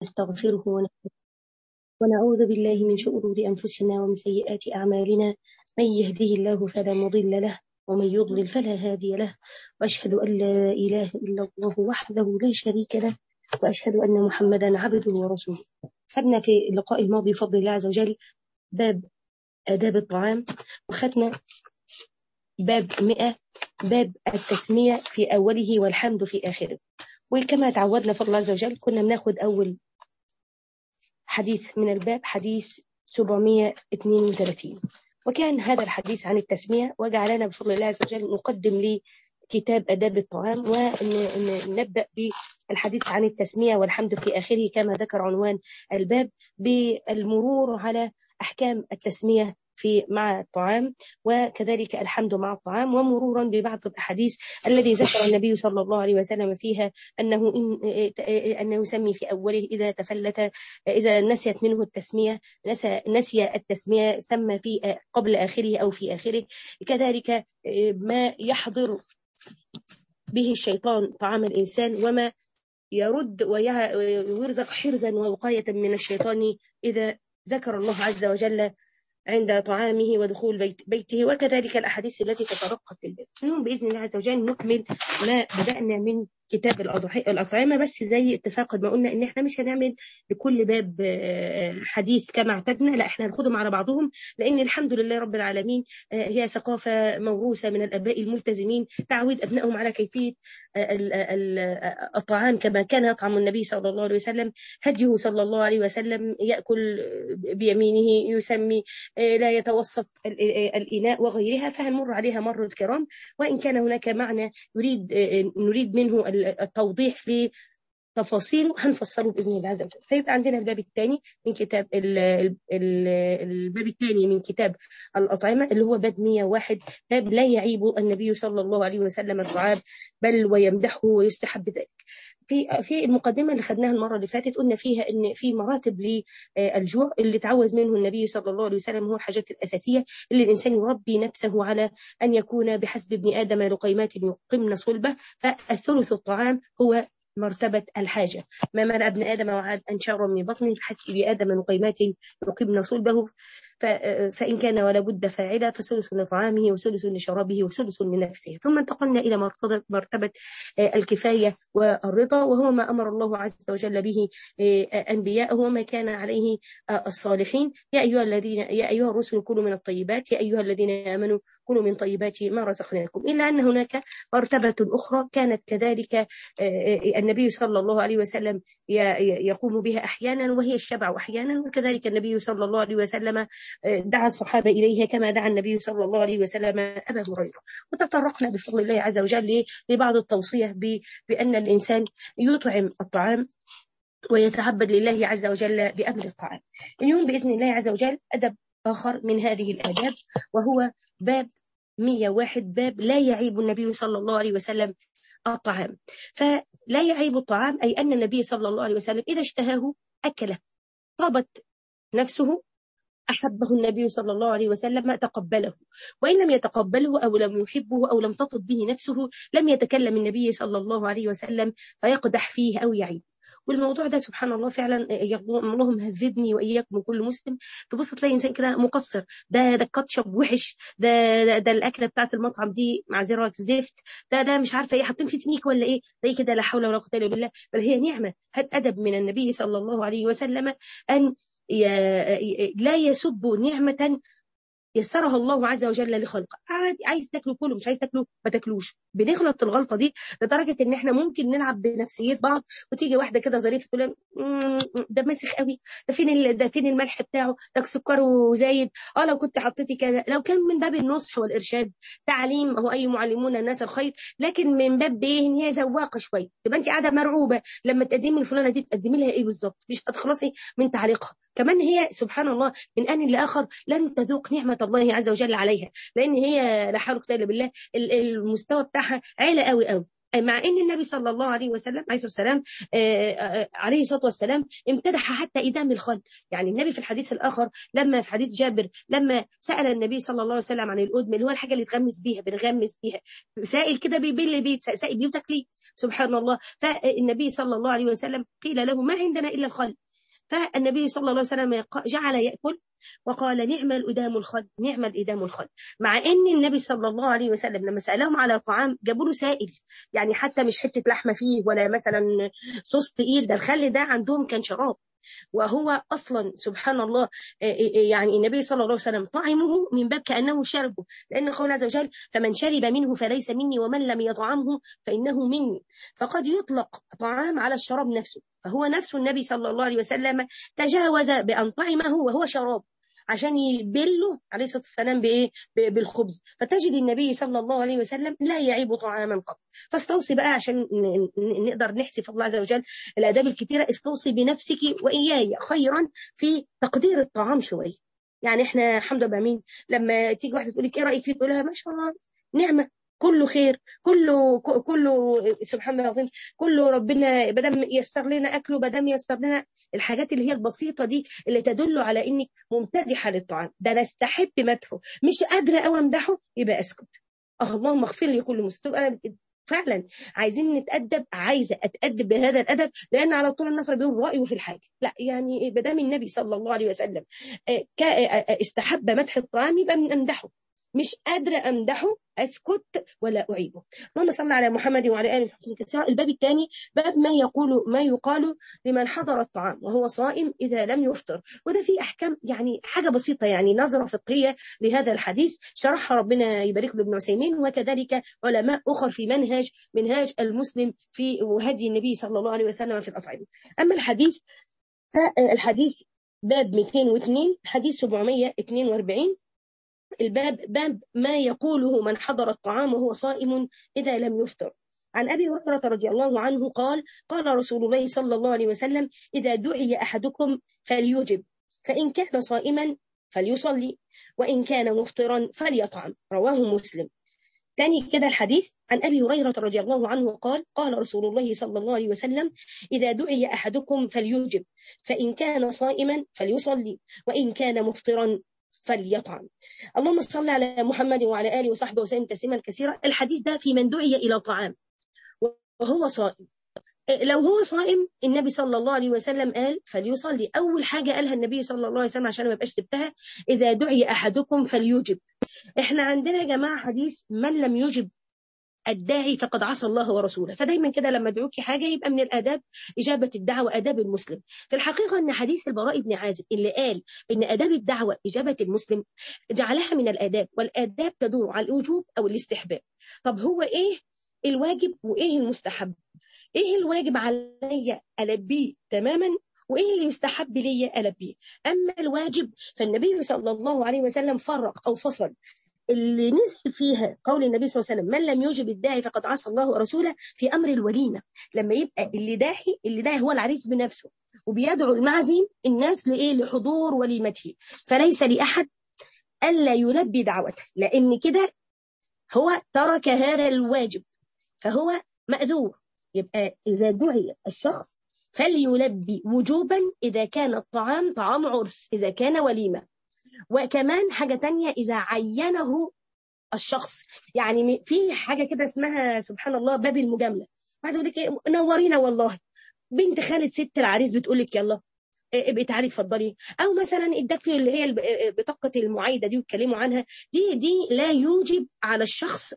نستغفره ونعوذ بالله من شرور أنفسنا ومن سيئات أعمالنا من يهده الله فلا مضل له ومن يضلل فلا هادي له وأشهد أن لا إله إلا الله وحده لا شريك له وأشهد أن محمدا عبده ورسوله خدنا في اللقاء الماضي بفضل الله عز وجل باب آداب الطعام وخدنا باب 100 باب التسمية في أوله والحمد في آخره وكما تعودنا فضل الله عز وجل كنا بناخد أول حديث من الباب حديث 732 وكان هذا الحديث عن التسمية وجعلنا بفضل الله عز وجل نقدم لكتاب أداب الطعام ونبدأ بالحديث عن التسمية والحمد في آخره كما ذكر عنوان الباب بالمرور على أحكام التسمية في مع الطعام وكذلك الحمد مع الطعام ومرورا ببعض الأحاديث الذي ذكر النبي صلى الله عليه وسلم فيها أنه إن أنه يسمي في أوله إذا تفلت إذا نسيت منه التسمية نسى نسي التسمية سمى في قبل آخره أو في آخره كذلك ما يحضر به الشيطان طعام الإنسان وما يرد ويرزق حرزا ووقاية من الشيطان إذا ذكر الله عز وجل عند طعامه ودخول بيت بيته وكذلك الأحاديث التي تترقى في البيت اليوم بإذن الله عز وجل نكمل ما بدأنا من كتاب الأطعمة بس زي اتفاق ما قلنا إن إحنا مش هنعمل لكل باب حديث كما اعتدنا لا إحنا هناخدهم على بعضهم لأن الحمد لله رب العالمين هي ثقافة موروثة من الآباء الملتزمين تعويد أبنائهم على كيفية الطعام كما كان يطعم النبي صلى الله عليه وسلم هديه صلى الله عليه وسلم يأكل بيمينه يسمي لا يتوسط الإناء وغيرها فهنمر عليها مر الكرام وإن كان هناك معنى يريد نريد منه التوضيح لتفاصيله هنفصله باذن الله عز وجل فيبقى عندنا الباب الثاني من كتاب ال ال الباب الثاني من كتاب الاطعمه اللي هو باب 101 باب لا يعيب النبي صلى الله عليه وسلم الطعام بل ويمدحه ويستحب ذلك في في المقدمه اللي خدناها المره اللي فاتت قلنا فيها ان في مراتب للجوع اللي تعوذ منه النبي صلى الله عليه وسلم هو الحاجات الاساسيه اللي الانسان يربي نفسه على ان يكون بحسب ابن ادم لقيمات يقمن صلبه فالثلث الطعام هو مرتبة الحاجة ما ملأ ابن آدم وعاد أنشار من بطنه بحسب ابن آدم لقيمات يقمن صلبه فإن كان ولا بد فاعلا فثلث لطعامه وثلث لشرابه وثلث لنفسه ثم انتقلنا إلى مرتبة, مرتبة الكفاية والرضا وهو ما أمر الله عز وجل به أنبياءه وما كان عليه الصالحين يا أيها الذين يا أيها الرسل كلوا من الطيبات يا أيها الذين آمنوا كلوا من طيبات ما رزقناكم إلا أن هناك مرتبة أخرى كانت كذلك النبي صلى الله عليه وسلم يقوم بها أحيانا وهي الشبع أحيانا وكذلك النبي صلى الله عليه وسلم دعا الصحابة إليها كما دعا النبي صلى الله عليه وسلم أبا هريرة وتطرقنا بفضل الله عز وجل لبعض التوصية بأن الإنسان يطعم الطعام ويتعبد لله عز وجل بأمر الطعام اليوم بإذن الله عز وجل أدب آخر من هذه الآداب وهو باب 101 باب لا يعيب النبي صلى الله عليه وسلم الطعام فلا يعيب الطعام أي أن النبي صلى الله عليه وسلم إذا اشتهاه أكله طابت نفسه أحبه النبي صلى الله عليه وسلم تقبله وإن لم يتقبله أو لم يحبه أو لم تطب به نفسه لم يتكلم النبي صلى الله عليه وسلم فيقدح فيه أو يعيب والموضوع ده سبحان الله فعلا اللهم هذبني واياكم وكل مسلم تبص تلاقي انسان كده مقصر ده ده الكاتشب وحش ده ده, ده الاكله بتاعت المطعم دي معذره زفت ده ده مش عارفه ايه حاطين فيه فينيك ولا ايه زي كده لا حول ولا قوه الا بالله بل هي نعمه هات ادب من النبي صلى الله عليه وسلم ان لا يسب نعمه يسرها الله عز وجل لخلقه عادي عايز تاكله كله مش عايز تاكله ما تاكلوش بنغلط الغلطه دي لدرجه ان احنا ممكن نلعب بنفسيه بعض وتيجي واحده كده ظريفه تقول ده ماسخ قوي ده فين ده فين الملح بتاعه ده سكره زايد اه لو كنت حطيتي كذا لو كان من باب النصح والارشاد تعليم هو اي معلمون الناس الخير لكن من باب ايه ان هي ذواقه شويه يبقى انت قاعده مرعوبه لما تقدمي الفلانه دي تقدمي لها ايه بالظبط مش هتخلصي من تعليقها كمان هي سبحان الله من آن لآخر لن تذوق نعمة الله عز وجل عليها لأن هي لا حول ولا قوة إلا بالله المستوى بتاعها عالي قوي قوي مع ان النبي صلى الله عليه وسلم عليه الصلاه والسلام عليه الصلاه والسلام امتدح حتى ادام الخل يعني النبي في الحديث الاخر لما في حديث جابر لما سال النبي صلى الله عليه وسلم عن الادم اللي هو الحاجه اللي تغمس بيها بنغمس بيها سائل كده بيبل بيت سائل بيوتك ليه سبحان الله فالنبي صلى الله عليه وسلم قيل له ما عندنا الا الخل فالنبي صلى الله عليه وسلم جعل ياكل وقال نعم الأدام الخل نعم الإدام الخل مع أن النبي صلى الله عليه وسلم لما سألهم على طعام جابوا له سائل يعني حتى مش حتة لحمة فيه ولا مثلا صوص تقيل ده الخل ده عندهم كان شراب وهو اصلا سبحان الله يعني النبي صلى الله عليه وسلم طعمه من باب كانه شربه لان قول عز وجل فمن شرب منه فليس مني ومن لم يطعمه فانه مني فقد يطلق طعام على الشراب نفسه فهو نفس النبي صلى الله عليه وسلم تجاوز بان طعمه وهو شراب عشان يبله عليه الصلاه والسلام بايه بالخبز فتجد النبي صلى الله عليه وسلم لا يعيب طعاما قط فاستوصي بقى عشان نقدر نحسب الله عز وجل الاداب الكثيره استوصي بنفسك واياي خيرا في تقدير الطعام شويه يعني احنا الحمد لله مين لما تيجي واحده تقول لك ايه رايك فيه تقول لها ما شاء الله نعمه كله خير كله كله سبحان الله العظيم كله ربنا بدم يسر لنا اكله بدم يسر لنا الحاجات اللي هي البسيطه دي اللي تدل على انك ممتدحه للطعام ده انا استحب مدحه مش قادره او امدحه يبقى اسكت اللهم اغفر لي كل مسلم انا فعلا عايزين نتادب عايزه اتادب بهذا الادب لان على طول النفر بيقول رايه في الحاجه لا يعني بدام النبي صلى الله عليه وسلم استحب مدح الطعام يبقى امدحه مش قادرة أمدحه أسكت ولا أعيبه اللهم صل على محمد وعلى آله وصحبه كثيرا الباب الثاني باب ما يقول ما يقال لمن حضر الطعام وهو صائم إذا لم يفطر وده فيه أحكام يعني حاجة بسيطة يعني نظرة فقهية لهذا الحديث شرحها ربنا يبارك له ابن عثيمين وكذلك علماء أخر في منهج منهاج المسلم في هدي النبي صلى الله عليه وسلم في الأطعمة أما الحديث فالحديث باب 202 حديث 742 الباب باب ما يقوله من حضر الطعام وهو صائم إذا لم يفطر عن أبي هريرة رضي الله عنه قال قال رسول الله صلى الله عليه وسلم إذا دعي أحدكم فليجب فإن كان صائما فليصلي وإن كان مفطرا فليطعم رواه مسلم تاني كده الحديث عن أبي هريرة رضي الله عنه قال قال رسول الله صلى الله عليه وسلم إذا دعي أحدكم فليجب فإن كان صائما فليصلي وإن كان مفطرا فليطعم اللهم صل على محمد وعلى آله وصحبه وسلم تسليما كثيرا الحديث ده في من دعي إلى طعام وهو صائم لو هو صائم النبي صلى الله عليه وسلم قال فليصلي أول حاجة قالها النبي صلى الله عليه وسلم عشان ما يبقاش سبتها إذا دعي أحدكم فليجب إحنا عندنا يا جماعة حديث من لم يجب الداعي فقد عصى الله ورسوله فدايما كده لما ادعوكي حاجه يبقى من الاداب اجابه الدعوه اداب المسلم في الحقيقه ان حديث البراء بن عازب اللي قال ان اداب الدعوه اجابه المسلم جعلها من الاداب والاداب تدور على الوجوب او الاستحباب طب هو ايه الواجب وايه المستحب ايه الواجب عليا البيه تماما وايه اللي يستحب لي البيه اما الواجب فالنبي صلى الله عليه وسلم فرق او فصل اللي نزل فيها قول النبي صلى الله عليه وسلم من لم يجب الداعي فقد عصى الله ورسوله في امر الوليمه لما يبقى اللي داعي اللي داعي هو العريس بنفسه وبيدعو المعزم الناس لايه لحضور وليمته فليس لاحد الا يلبي دعوته لان كده هو ترك هذا الواجب فهو ماذور يبقى اذا دعي الشخص فليلبي وجوبا اذا كان الطعام طعام عرس اذا كان وليمه وكمان حاجة تانية إذا عينه الشخص يعني في حاجة كده اسمها سبحان الله باب المجاملة واحد يقول لك إيه نورينا والله بنت خالة ست العريس بتقول لك يلا ابقي تعالي اتفضلي او مثلا اداك اللي هي بطاقه المعايده دي واتكلموا عنها دي دي لا يوجب على الشخص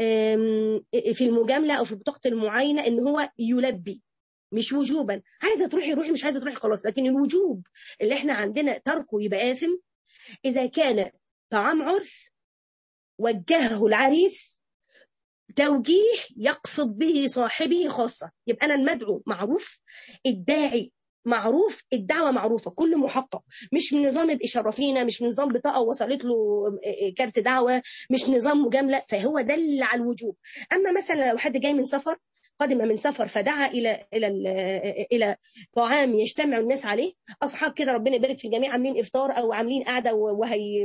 في المجامله او في بطاقه المعاينه ان هو يلبي مش وجوبا عايزه تروحي روحي مش عايزه تروحي خلاص لكن الوجوب اللي احنا عندنا تركه يبقى آثم إذا كان طعام عرس وجهه العريس توجيه يقصد به صاحبه خاصة يبقى أنا المدعو معروف الداعي معروف الدعوة معروفة كل محقق مش من نظام الإشرافينا مش من نظام بطاقة وصلت له كارت دعوة مش نظام مجاملة فهو دل على الوجوب أما مثلا لو حد جاي من سفر قدم من سفر فدعا الى الى الى طعام يجتمع الناس عليه اصحاب كده ربنا يبارك في الجميع عاملين افطار او عاملين قعده وهي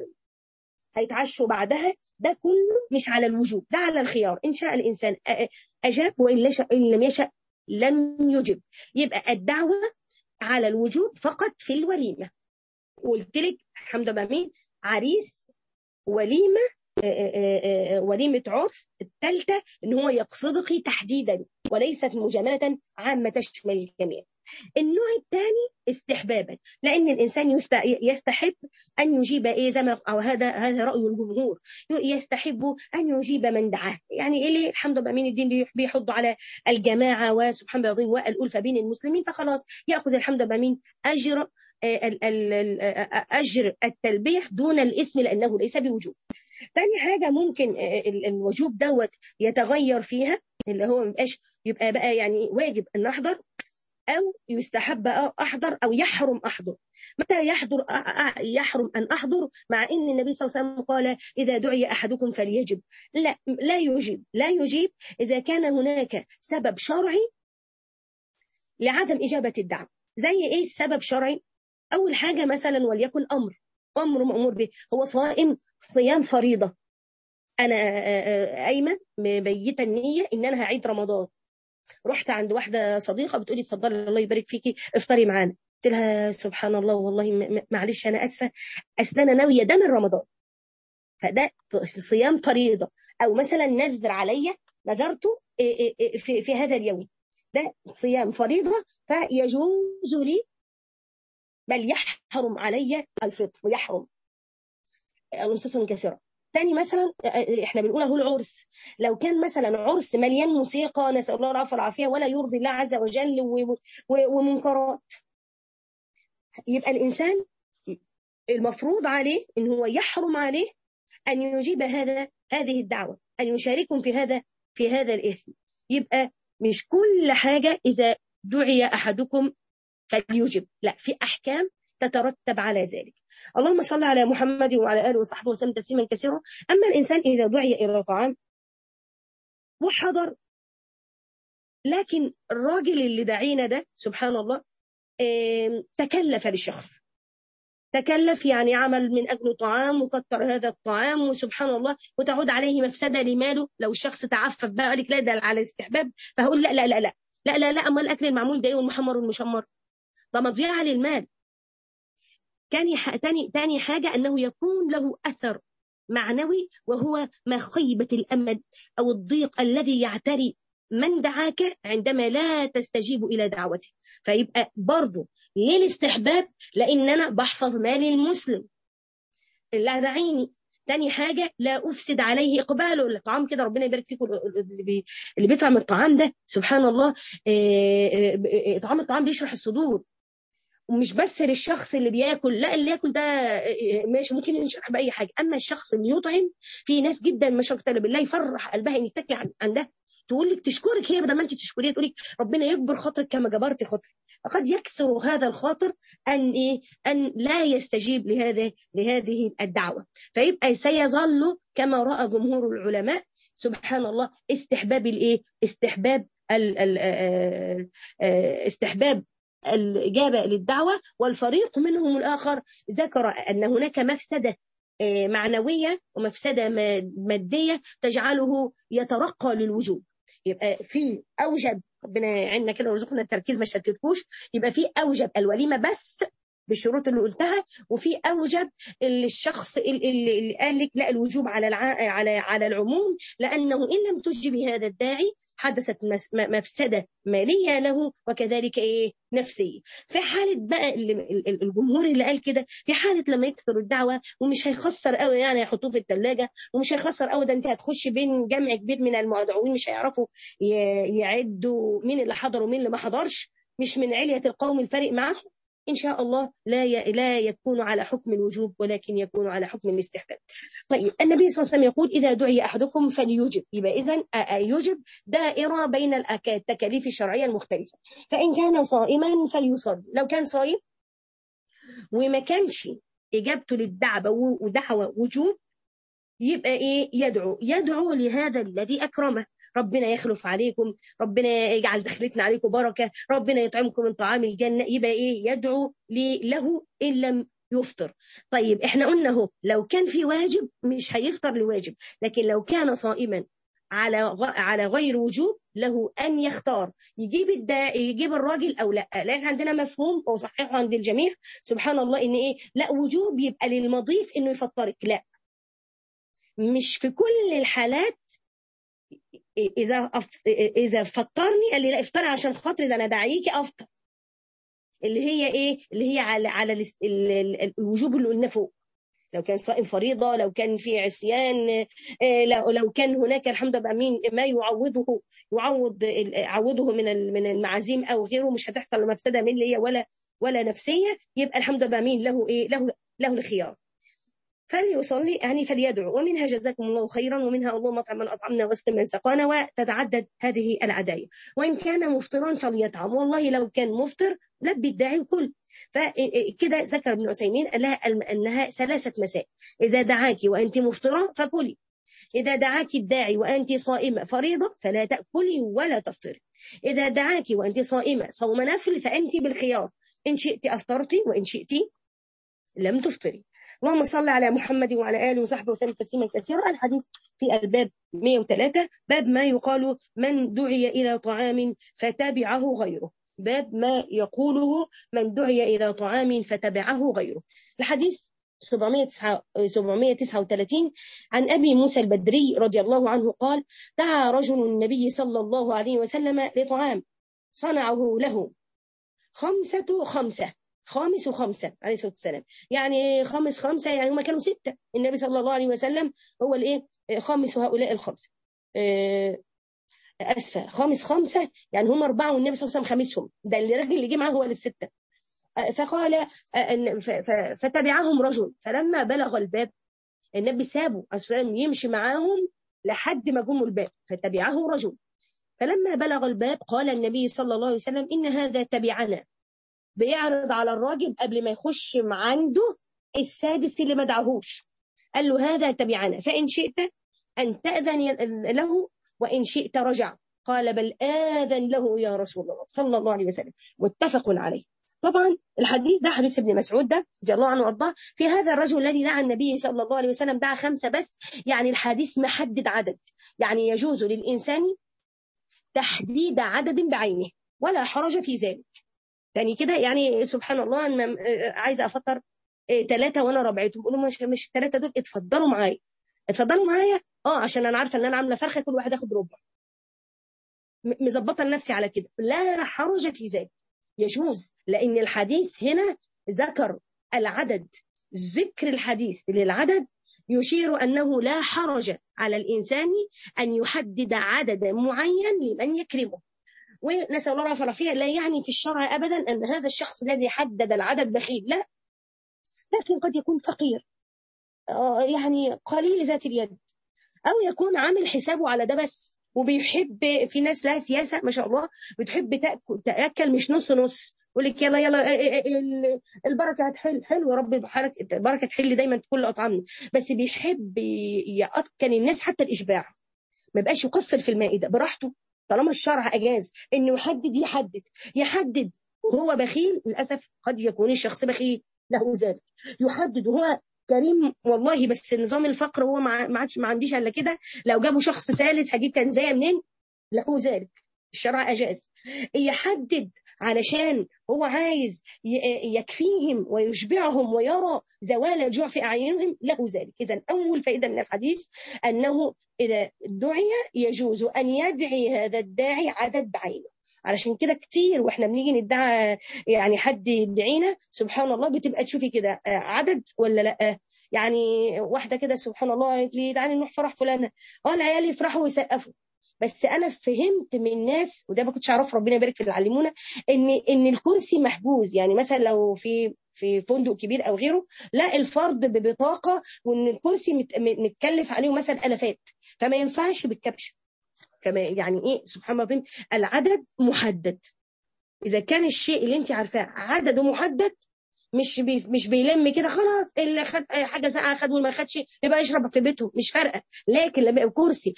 هيتعشوا بعدها ده كله مش على الوجوب ده على الخيار ان شاء الانسان أجاب وإن لم يشأ لم يجب يبقى الدعوة على الوجوب فقط في الوليمة قلت لك الحمد لله مين عريس وليمة وليمة عرس الثالثة ان هو يقصدك تحديدا وليست مجاملة عامة تشمل الجميع النوع الثاني استحبابا لان الانسان يستحب ان يجيب ايه زي ما او هذا هذا راي الجمهور يستحب ان يجيب من دعاه يعني ايه الحمد لله من الدين بيحض على الجماعه وسبحان الله العظيم والالفه بين المسلمين فخلاص ياخذ الحمد لله من اجر اجر التلبيه دون الاسم لانه ليس بوجوب تاني حاجه ممكن الوجوب دوت يتغير فيها اللي هو مبقاش يبقى بقى يعني واجب ان احضر أو يستحب أحضر أو يحرم أحضر متى يحضر يحرم أن أحضر مع أن النبي صلى الله عليه وسلم قال إذا دعي أحدكم فليجب لا لا يجيب لا يجيب إذا كان هناك سبب شرعي لعدم إجابة الدعوة زي إيه السبب شرعي أول حاجة مثلا وليكن أمر أمر مأمور به هو صائم صيام فريضة أنا قايمة مبيتة النية إن أنا هعيد رمضان رحت عند واحده صديقه بتقولي اتفضلي الله يبارك فيكي افطري معانا قلت لها سبحان الله والله معلش انا اسفه اصل انا ناويه ده من رمضان فده صيام فريضه او مثلا نذر عليا نذرته في, في هذا اليوم ده صيام فريضه فيجوز لي بل يحرم علي الفطر يحرم الانصاص كثيره تاني مثلا احنا بنقول اهو العرس لو كان مثلا عرس مليان موسيقى نسال الله العافيه والعافيه ولا يرضي الله عز وجل ومنكرات يبقى الانسان المفروض عليه ان هو يحرم عليه ان يجيب هذا هذه الدعوه ان يشاركهم في هذا في هذا الاثم يبقى مش كل حاجه اذا دعي احدكم فليجب لا في احكام تترتب على ذلك اللهم صل على محمد وعلى اله وصحبه وسلم تسليما كثيرا اما الانسان اذا دعي الى طعام وحضر لكن الراجل اللي دعينا ده سبحان الله تكلف للشخص تكلف يعني عمل من اجله طعام وكتر هذا الطعام وسبحان الله وتعود عليه مفسده لماله لو الشخص تعفف بقى قال لك لا ده على استحباب فهقول لا لا لا لا لا لا لا اما الاكل المعمول ده ايه والمحمر والمشمر ده مضيعه للمال تاني تاني تاني حاجة أنه يكون له أثر معنوي وهو مخيبة الأمل أو الضيق الذي يعتري من دعاك عندما لا تستجيب إلى دعوته فيبقى برضه ليه الاستحباب لأن أنا بحفظ مال المسلم اللي دعيني تاني حاجة لا أفسد عليه إقباله الطعام كده ربنا يبارك فيكم اللي بيطعم الطعام ده سبحان الله طعام الطعام بيشرح الصدور ومش بس للشخص اللي بياكل لا اللي ياكل ده ماشي ممكن ينشرح باي حاجه اما الشخص اللي يطعم في ناس جدا ما شاء الله بالله يفرح قلبها انك تاكلي عندها تقول لك تشكرك هي بدل ما انت تشكريها تقول لك ربنا يكبر خاطرك كما جبرت خاطري فقد يكسر هذا الخاطر ان ايه ان لا يستجيب لهذا لهذه الدعوه فيبقى سيظل كما راى جمهور العلماء سبحان الله استحباب الايه استحباب ال ال استحباب الإجابة للدعوة والفريق منهم الآخر ذكر أن هناك مفسدة معنوية ومفسدة مادية تجعله يترقى للوجوب يبقى في أوجب ربنا يعيننا كده ويرزقنا التركيز ما شتتكوش يبقى في أوجب الوليمة بس بالشروط اللي قلتها وفي اوجب اللي الشخص اللي, اللي قال لك لا الوجوب على الع... على على العموم لانه ان لم تجب هذا الداعي حدثت مفسده ماليه له وكذلك ايه نفسيه في حاله بقى الجمهور اللي قال كده في حاله لما يكثر الدعوه ومش هيخسر قوي يعني يحطوه في الثلاجه ومش هيخسر قوي ده انت هتخش بين جمع كبير من المدعوين مش هيعرفوا يعدوا مين اللي حضر ومين اللي ما حضرش مش من عليه القوم الفارق معاهم إن شاء الله لا ي... لا يكون على حكم الوجوب ولكن يكون على حكم الاستحباب. طيب النبي صلى الله عليه وسلم يقول إذا دعي أحدكم فليجب، يبقى إذا يجب دائرة بين التكاليف الشرعية المختلفة. فإن كان صائما فليصلي، لو كان صايم وما كانش إجابته للدعوة ودعوة وجوب يبقى إيه؟ يدعو، يدعو لهذا الذي أكرمه، ربنا يخلف عليكم ربنا يجعل دخلتنا عليكم بركة ربنا يطعمكم من طعام الجنة يبقى إيه يدعو له إن لم يفطر طيب احنا قلنا اهو لو كان في واجب مش هيفطر لواجب لكن لو كان صائما على على غير وجوب له ان يختار يجيب الدا يجيب الراجل او لا لان عندنا مفهوم وصححه عند الجميع سبحان الله ان ايه لا وجوب يبقى للمضيف انه يفطرك لا مش في كل الحالات اذا أف... اذا فطرني قال لي لا افطري عشان خاطري ده انا داعيكي افطر اللي هي ايه اللي هي على على ال... ال... الوجوب اللي قلنا فوق لو كان صائم فريضه لو كان في عصيان لو لو كان هناك الحمد لله مين ما يعوضه يعوض يعوضه من من المعازيم او غيره مش هتحصل مفسده ماليه ولا ولا نفسيه يبقى الحمد لله مين له ايه له له الخيار فليصلي يعني فليدعو ومنها جزاكم الله خيرا ومنها اللهم اطعم من اطعمنا واسقي من سقانا وتتعدد هذه العدايا وان كان مفطرا فليطعم والله لو كان مفطر لبي الداعي وكل فكده ذكر ابن عثيمين لها انها ثلاثه مسائل اذا دعاك وانت مفطره فكلي إذا دعاك الداعي وأنت صائمة فريضة فلا تأكلي ولا تفطري إذا دعاك وأنت صائمة صوم نفل فأنت بالخيار إن شئت أفطرتي وإن شئت لم تفطري اللهم صل على محمد وعلى اله وصحبه وسلم تسليما كثيرا الحديث في الباب 103 باب ما يقال من دعي الى طعام فتبعه غيره باب ما يقوله من دعي الى طعام فتبعه غيره الحديث 739 عن ابي موسى البدري رضي الله عنه قال دعا رجل النبي صلى الله عليه وسلم لطعام صنعه له خمسة خمسة خامس وخمسة عليه الصلاة والسلام يعني خامس خمسة يعني هم كانوا ستة النبي صلى الله عليه وسلم هو الايه خامس هؤلاء الخمسة أسفة خامس خمسة يعني هم أربعة والنبي صلى الله عليه وسلم خامسهم ده الراجل اللي جه معاه هو للستة فقال فتبعهم رجل فلما بلغ الباب النبي سابه السلام يمشي معاهم لحد ما جم الباب فتبعه رجل فلما بلغ الباب قال النبي صلى الله عليه وسلم إن هذا تبعنا بيعرض على الراجل قبل ما يخش عنده السادس اللي ما دعهوش قال له هذا تبعنا فإن شئت أن تأذن له وإن شئت رجع قال بل آذن له يا رسول الله صلى الله عليه وسلم متفق عليه طبعا الحديث ده حديث ابن مسعود ده رضي الله عنه وارضاه في هذا الرجل الذي دعا النبي صلى الله عليه وسلم دعا خمسه بس يعني الحديث محدد عدد يعني يجوز للانسان تحديد عدد بعينه ولا حرج في ذلك يعني كده يعني سبحان الله انا عايزه افطر ثلاثه وانا ربعتهم بقول مش مش الثلاثه دول اتفضلوا معايا اتفضلوا معايا اه عشان انا عارفه ان انا عامله فرخه كل واحد ياخد ربع مظبطه لنفسي على كده لا حرج في ذلك يجوز لان الحديث هنا ذكر العدد ذكر الحديث للعدد يشير انه لا حرج على الانسان ان يحدد عددا معين لمن يكرمه ونسال الله العافيه والعافيه لا يعني في الشرع ابدا ان هذا الشخص الذي حدد العدد بخيل لا لكن قد يكون فقير يعني قليل ذات اليد او يكون عامل حسابه على ده بس وبيحب في ناس لها سياسه ما شاء الله بتحب تاكل تاكل مش نص نص يقول لك يلا يلا البركه هتحل حلو يا رب البركه تحل دايما في كل اطعامنا بس بيحب يأكل الناس حتى الاشباع ما يبقاش يقصر في المائده براحته طالما الشرع اجاز انه يحدد يحدد يحدد وهو بخيل للاسف قد يكون الشخص بخيل له ذلك يحدد وهو كريم والله بس نظام الفقر هو ما عادش ما عنديش الا كده لو جابوا شخص ثالث هجيب كنزايه منين له ذلك الشرع اجاز يحدد علشان هو عايز يكفيهم ويشبعهم ويرى زوال الجوع في اعينهم له ذلك اذا اول فائده من الحديث انه اذا دعي يجوز ان يدعي هذا الداعي عدد بعينه علشان كده كتير واحنا بنيجي ندعي يعني حد يدعينا سبحان الله بتبقى تشوفي كده عدد ولا لا يعني واحده كده سبحان الله قالت لي تعالي نروح فرح فلانه اه العيال يفرحوا ويسقفوا بس انا فهمت من الناس وده ما كنتش اعرف ربنا يبارك في اللي علمونا ان ان الكرسي محجوز يعني مثلا لو في في فندق كبير او غيره لا الفرد ببطاقه وان الكرسي متكلف عليه مثلا الافات فما ينفعش بالكبش كما يعني ايه سبحان الله العدد محدد اذا كان الشيء اللي انت عارفاه عدده محدد مش بي مش بيلم كده خلاص اللي خد حاجه ساعه خد واللي ما خدش يبقى يشرب في بيته مش فارقه لكن لما يبقى كرسي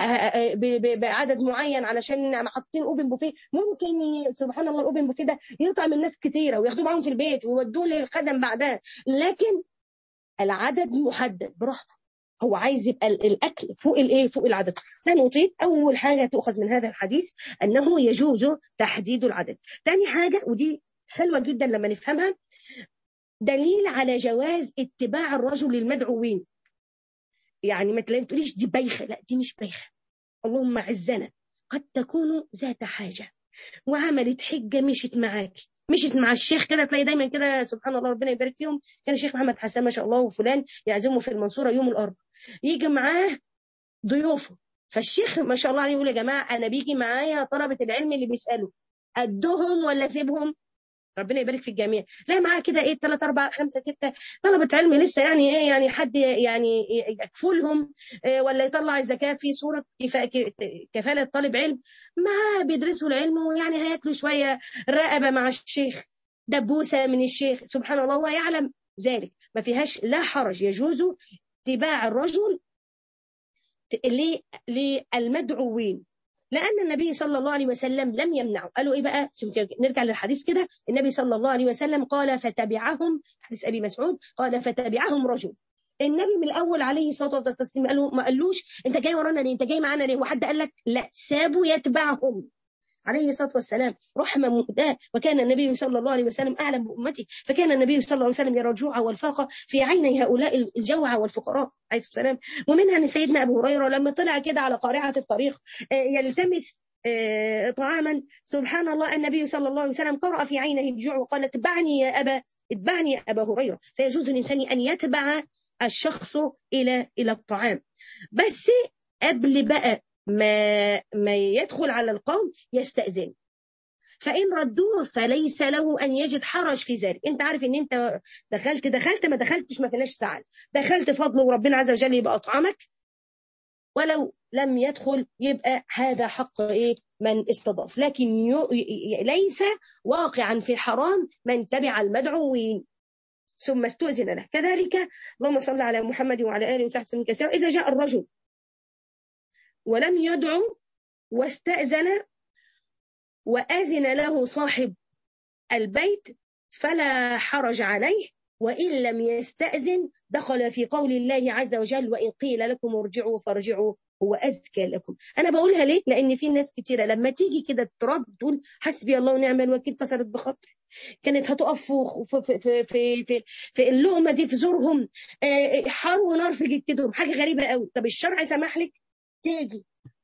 بعدد معين علشان حاطين اوبن بوفيه ممكن سبحان الله الاوبن بوفيه ده يطعم الناس كتيره وياخدوه معاهم في البيت ويودوه للخدم بعدها لكن العدد محدد براحته هو عايز يبقى الاكل فوق الايه فوق العدد لا نطيل اول حاجه تؤخذ من هذا الحديث انه يجوز تحديد العدد ثاني حاجه ودي حلوه جدا لما نفهمها دليل على جواز اتباع الرجل للمدعوين يعني ما تقوليش دي بايخه لا دي مش بايخه اللهم عزنا قد تكون ذات حاجه وعملت حجه مشت معاكي مشت مع الشيخ كده تلاقي دايما كده سبحان الله ربنا يبارك فيهم كان الشيخ محمد حسان ما شاء الله وفلان يعزمه في المنصوره يوم الاربعاء يجي معاه ضيوفه فالشيخ ما شاء الله عليه يقول يا جماعه انا بيجي معايا طلبه العلم اللي بيسالوا قدهم ولا اسيبهم ربنا يبارك في الجميع لا معاه كده ايه ثلاثة أربعة خمسة ستة طلبة علم لسه يعني ايه يعني حد يعني يكفلهم إيه ولا يطلع الزكاة في صورة كفالة طالب علم ما بيدرسوا العلم ويعني هياكلوا شوية رقبة مع الشيخ دبوسة من الشيخ سبحان الله هو يعلم ذلك ما فيهاش لا حرج يجوز اتباع الرجل للمدعوين لأن النبي صلى الله عليه وسلم لم يمنعه قالوا إيه بقى نرجع للحديث كده النبي صلى الله عليه وسلم قال فتبعهم حديث أبي مسعود قال فتبعهم رجل النبي من الأول عليه الصلاة والتسليم قال له ما قالوش أنت جاي ورانا ليه أنت جاي معانا ليه وحد قال لك لا سابوا يتبعهم عليه الصلاه والسلام رحمه مهداه وكان النبي صلى الله عليه وسلم اعلم بامته فكان النبي صلى الله عليه وسلم يرى الجوع والفاقه في عيني هؤلاء الجوع والفقراء عليه الصلاه والسلام ومنها ان سيدنا ابو هريره لما طلع كده على قارعه الطريق يلتمس طعاما سبحان الله النبي صلى الله عليه وسلم قرأ في عينه الجوع وقال اتبعني يا أبا اتبعني يا أبا هريرة فيجوز الإنسان أن يتبع الشخص إلى إلى الطعام بس قبل بقى ما ما يدخل على القوم يستأذن فإن ردوه فليس له أن يجد حرج في ذلك أنت عارف أن أنت دخلت دخلت ما دخلتش ما فيناش سعل دخلت فضل وربنا عز وجل يبقى أطعمك ولو لم يدخل يبقى هذا حق إيه من استضاف لكن ليس واقعا في الحرام من تبع المدعوين ثم استؤذن له كذلك اللهم صل على محمد وعلى آله وصحبه وسلم كثيرا إذا جاء الرجل ولم يدعو واستأذن وأذن له صاحب البيت فلا حرج عليه وإن لم يستأذن دخل في قول الله عز وجل وإن قيل لكم ارجعوا فارجعوا هو أذكى لكم أنا بقولها ليه لأن في ناس كتيرة لما تيجي كده ترد تقول حسبي الله ونعم الوكيل كسرت بخاطري كانت هتقف في, في, في, في, في, في اللقمة دي في زورهم حار ونار في جتتهم حاجة غريبة قوي طب الشرع سمح لك تيجي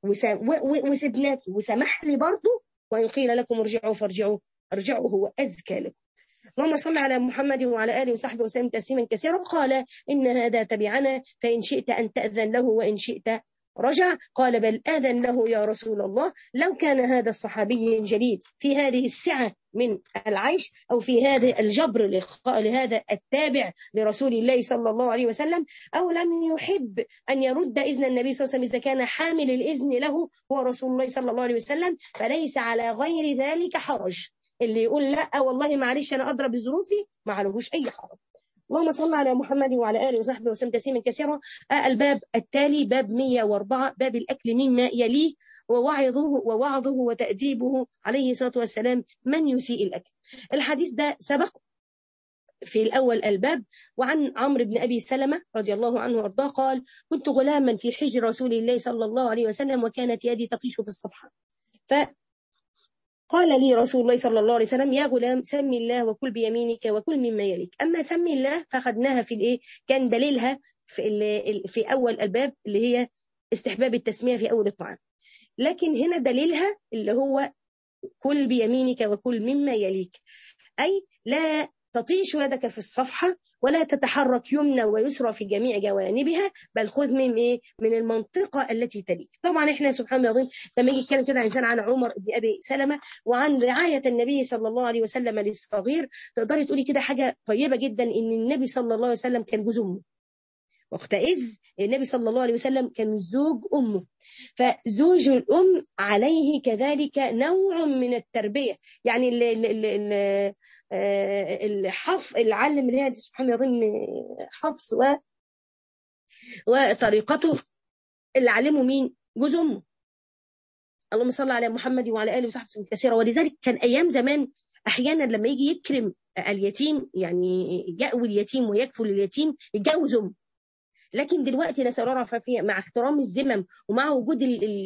وسبناك وسمح لي برضه وإن قيل لكم ارجعوا فارجعوا ارجعوا هو أزكى لكم اللهم صل على محمد وعلى آله وصحبه وسلم تسليما كثيرا قال إن هذا تبعنا فإن شئت أن تأذن له وإن شئت رجع قال بل آذن له يا رسول الله لو كان هذا الصحابي الجليل في هذه السعة من العيش أو في هذا الجبر لهذا التابع لرسول الله صلى الله عليه وسلم أو لم يحب أن يرد إذن النبي صلى الله عليه وسلم إذا كان حامل الإذن له هو رسول الله صلى الله عليه وسلم فليس على غير ذلك حرج اللي يقول لا والله معلش أنا أضرب بظروفي ما عليهوش أي حرج اللهم صل على محمد وعلى اله وصحبه وسلم تسليما كثيرا الباب التالي باب 104 باب الاكل مما يليه ووعظه ووعظه وتأديبه عليه الصلاه والسلام من يسيء الاكل الحديث ده سبق في الأول الباب وعن عمرو بن أبي سلمة رضي الله عنه وارضاه قال كنت غلاما في حجر رسول الله صلى الله عليه وسلم وكانت يدي تطيش في الصبحة ف قال لي رسول الله صلى الله عليه وسلم يا غلام سم الله وكل بيمينك وكل مما يليك اما سم الله فاخذناها في الايه كان دليلها في في اول الباب اللي هي استحباب التسميه في اول الطعام لكن هنا دليلها اللي هو كل بيمينك وكل مما يليك اي لا تطيش يدك في الصفحه ولا تتحرك يمنى ويسرى في جميع جوانبها بل خذ من ايه من المنطقه التي تليك طبعا احنا سبحان الله العظيم لما يجي يتكلم كده انسان عن عمر بن ابي سلمه وعن رعايه النبي صلى الله عليه وسلم للصغير تقدري تقولي كده حاجه طيبه جدا ان النبي صلى الله عليه وسلم كان جوز امه وقتئذ النبي صلى الله عليه وسلم كان زوج امه فزوج الام عليه كذلك نوع من التربيه يعني ال ال ال الحفظ العلم اللي هي سبحان الله ضمن حفظ و وطريقته اللي علمه مين؟ جوز امه. اللهم صل على محمد وعلى اله وصحبه وسلم كثيرا ولذلك كان ايام زمان احيانا لما يجي يكرم اليتيم يعني يأوي اليتيم ويكفل اليتيم يتجوز امه. لكن دلوقتي نسال الله العافيه مع احترام الذمم ومع وجود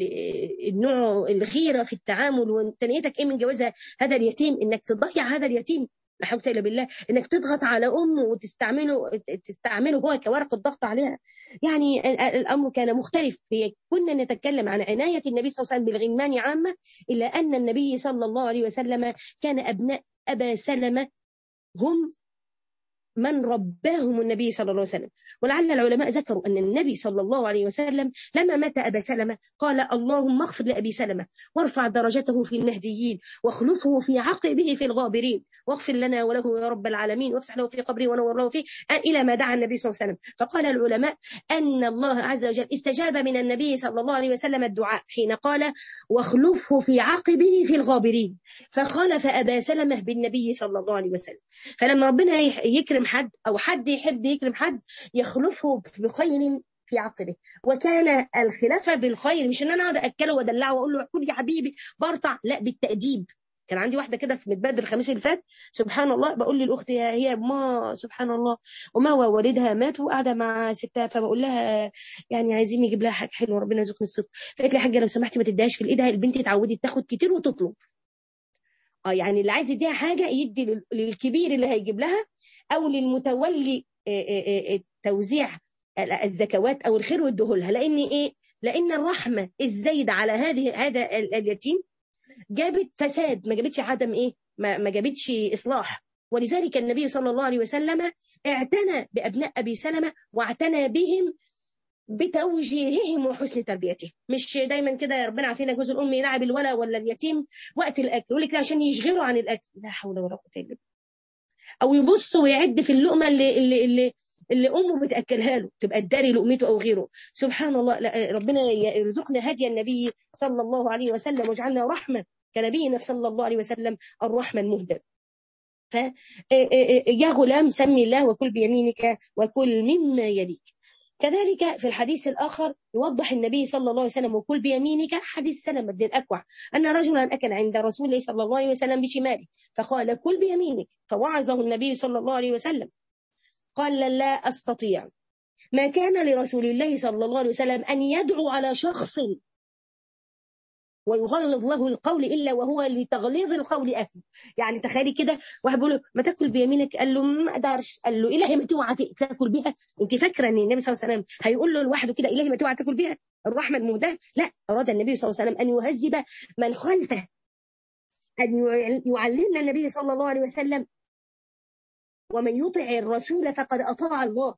النوع الغيره في التعامل وتنيتك ايه من جوازها هذا اليتيم انك تضيع هذا اليتيم لا حول الا بالله انك تضغط على امه وتستعمله تستعمله هو كورق الضغط عليها يعني الامر كان مختلف هي كنا نتكلم عن عنايه النبي صلى الله عليه وسلم بالغلمان عامه الا ان النبي صلى الله عليه وسلم كان ابناء ابا سلمه هم من رباهم النبي صلى الله عليه وسلم ولعل العلماء ذكروا أن النبي صلى الله عليه وسلم لما مات أبا سلمة قال اللهم اغفر لأبي سلمة وارفع درجته في المهديين واخلفه في عقبه في الغابرين واغفر لنا وله يا رب العالمين وافسح له في قبره ونور له فيه إلى ما دعا النبي صلى الله عليه وسلم فقال العلماء أن الله عز وجل استجاب من النبي صلى الله عليه وسلم الدعاء حين قال واخلفه في عقبه في الغابرين فخالف أبا سلمة بالنبي صلى الله عليه وسلم فلما ربنا يكرم حد أو حد يحب يكرم حد يخلفه بخير في عقله وكان الخلافة بالخير مش ان انا اقعد اكله وادلعه واقول له كل يا حبيبي برطع لا بالتأديب كان عندي واحده كده في متبادر الخميس اللي فات سبحان الله بقول للاخت هي ما سبحان الله وما والدها مات وقاعده مع ستها فبقول لها يعني عايزين نجيب لها حاجه حلوه ربنا يرزقني الصدق فقالت لي يا حاجه لو سمحتي ما تديهاش في ايدها البنت اتعودت تاخد كتير وتطلب اه يعني اللي عايز يديها حاجه يدي للكبير اللي هيجيب لها او للمتولي توزيع الزكوات او الخير وادهولها لان ايه لان الرحمه الزايده على هذه هذا اليتيم جابت فساد ما جابتش عدم ايه ما, ما جابتش اصلاح ولذلك النبي صلى الله عليه وسلم اعتنى بابناء ابي سلمه واعتنى بهم بتوجيههم وحسن تربيتهم مش دايما كده ربنا عافينا جوز الام يلعب الولا ولا اليتيم وقت الاكل يقول لك عشان يشغلوا عن الاكل لا حول ولا قوه الا بالله او يبص ويعد في اللقمه اللي اللي اللي, اللي امه بتاكلها له تبقى الداري لقمته او غيره سبحان الله لا ربنا يرزقنا هدي النبي صلى الله عليه وسلم واجعلنا رحمه كنبينا صلى الله عليه وسلم الرحمه المهدى ف يا غلام سمي الله وكل بيمينك وكل مما يليك كذلك في الحديث الآخر يوضح النبي صلى الله عليه وسلم وكل بيمينك حديث سلمة بن الأكوع أن رجلا أكل عند رسول الله صلى الله عليه وسلم بشماله فقال كل بيمينك فوعظه النبي صلى الله عليه وسلم قال لا أستطيع ما كان لرسول الله صلى الله عليه وسلم أن يدعو على شخص ويغلظ له القول الا وهو لتغليظ القول اهل يعني تخيلي كده واحد بيقول له ما تاكل بيمينك قال له ما اقدرش قال له الهي ما توعى تاكل بها انت فاكره ان النبي صلى الله عليه وسلم هيقول له لوحده كده الهي ما توعى تاكل بها الرحمه المهداه لا اراد النبي صلى الله عليه وسلم ان يهذب من خلفه ان يعلمنا النبي صلى الله عليه وسلم ومن يطع الرسول فقد اطاع الله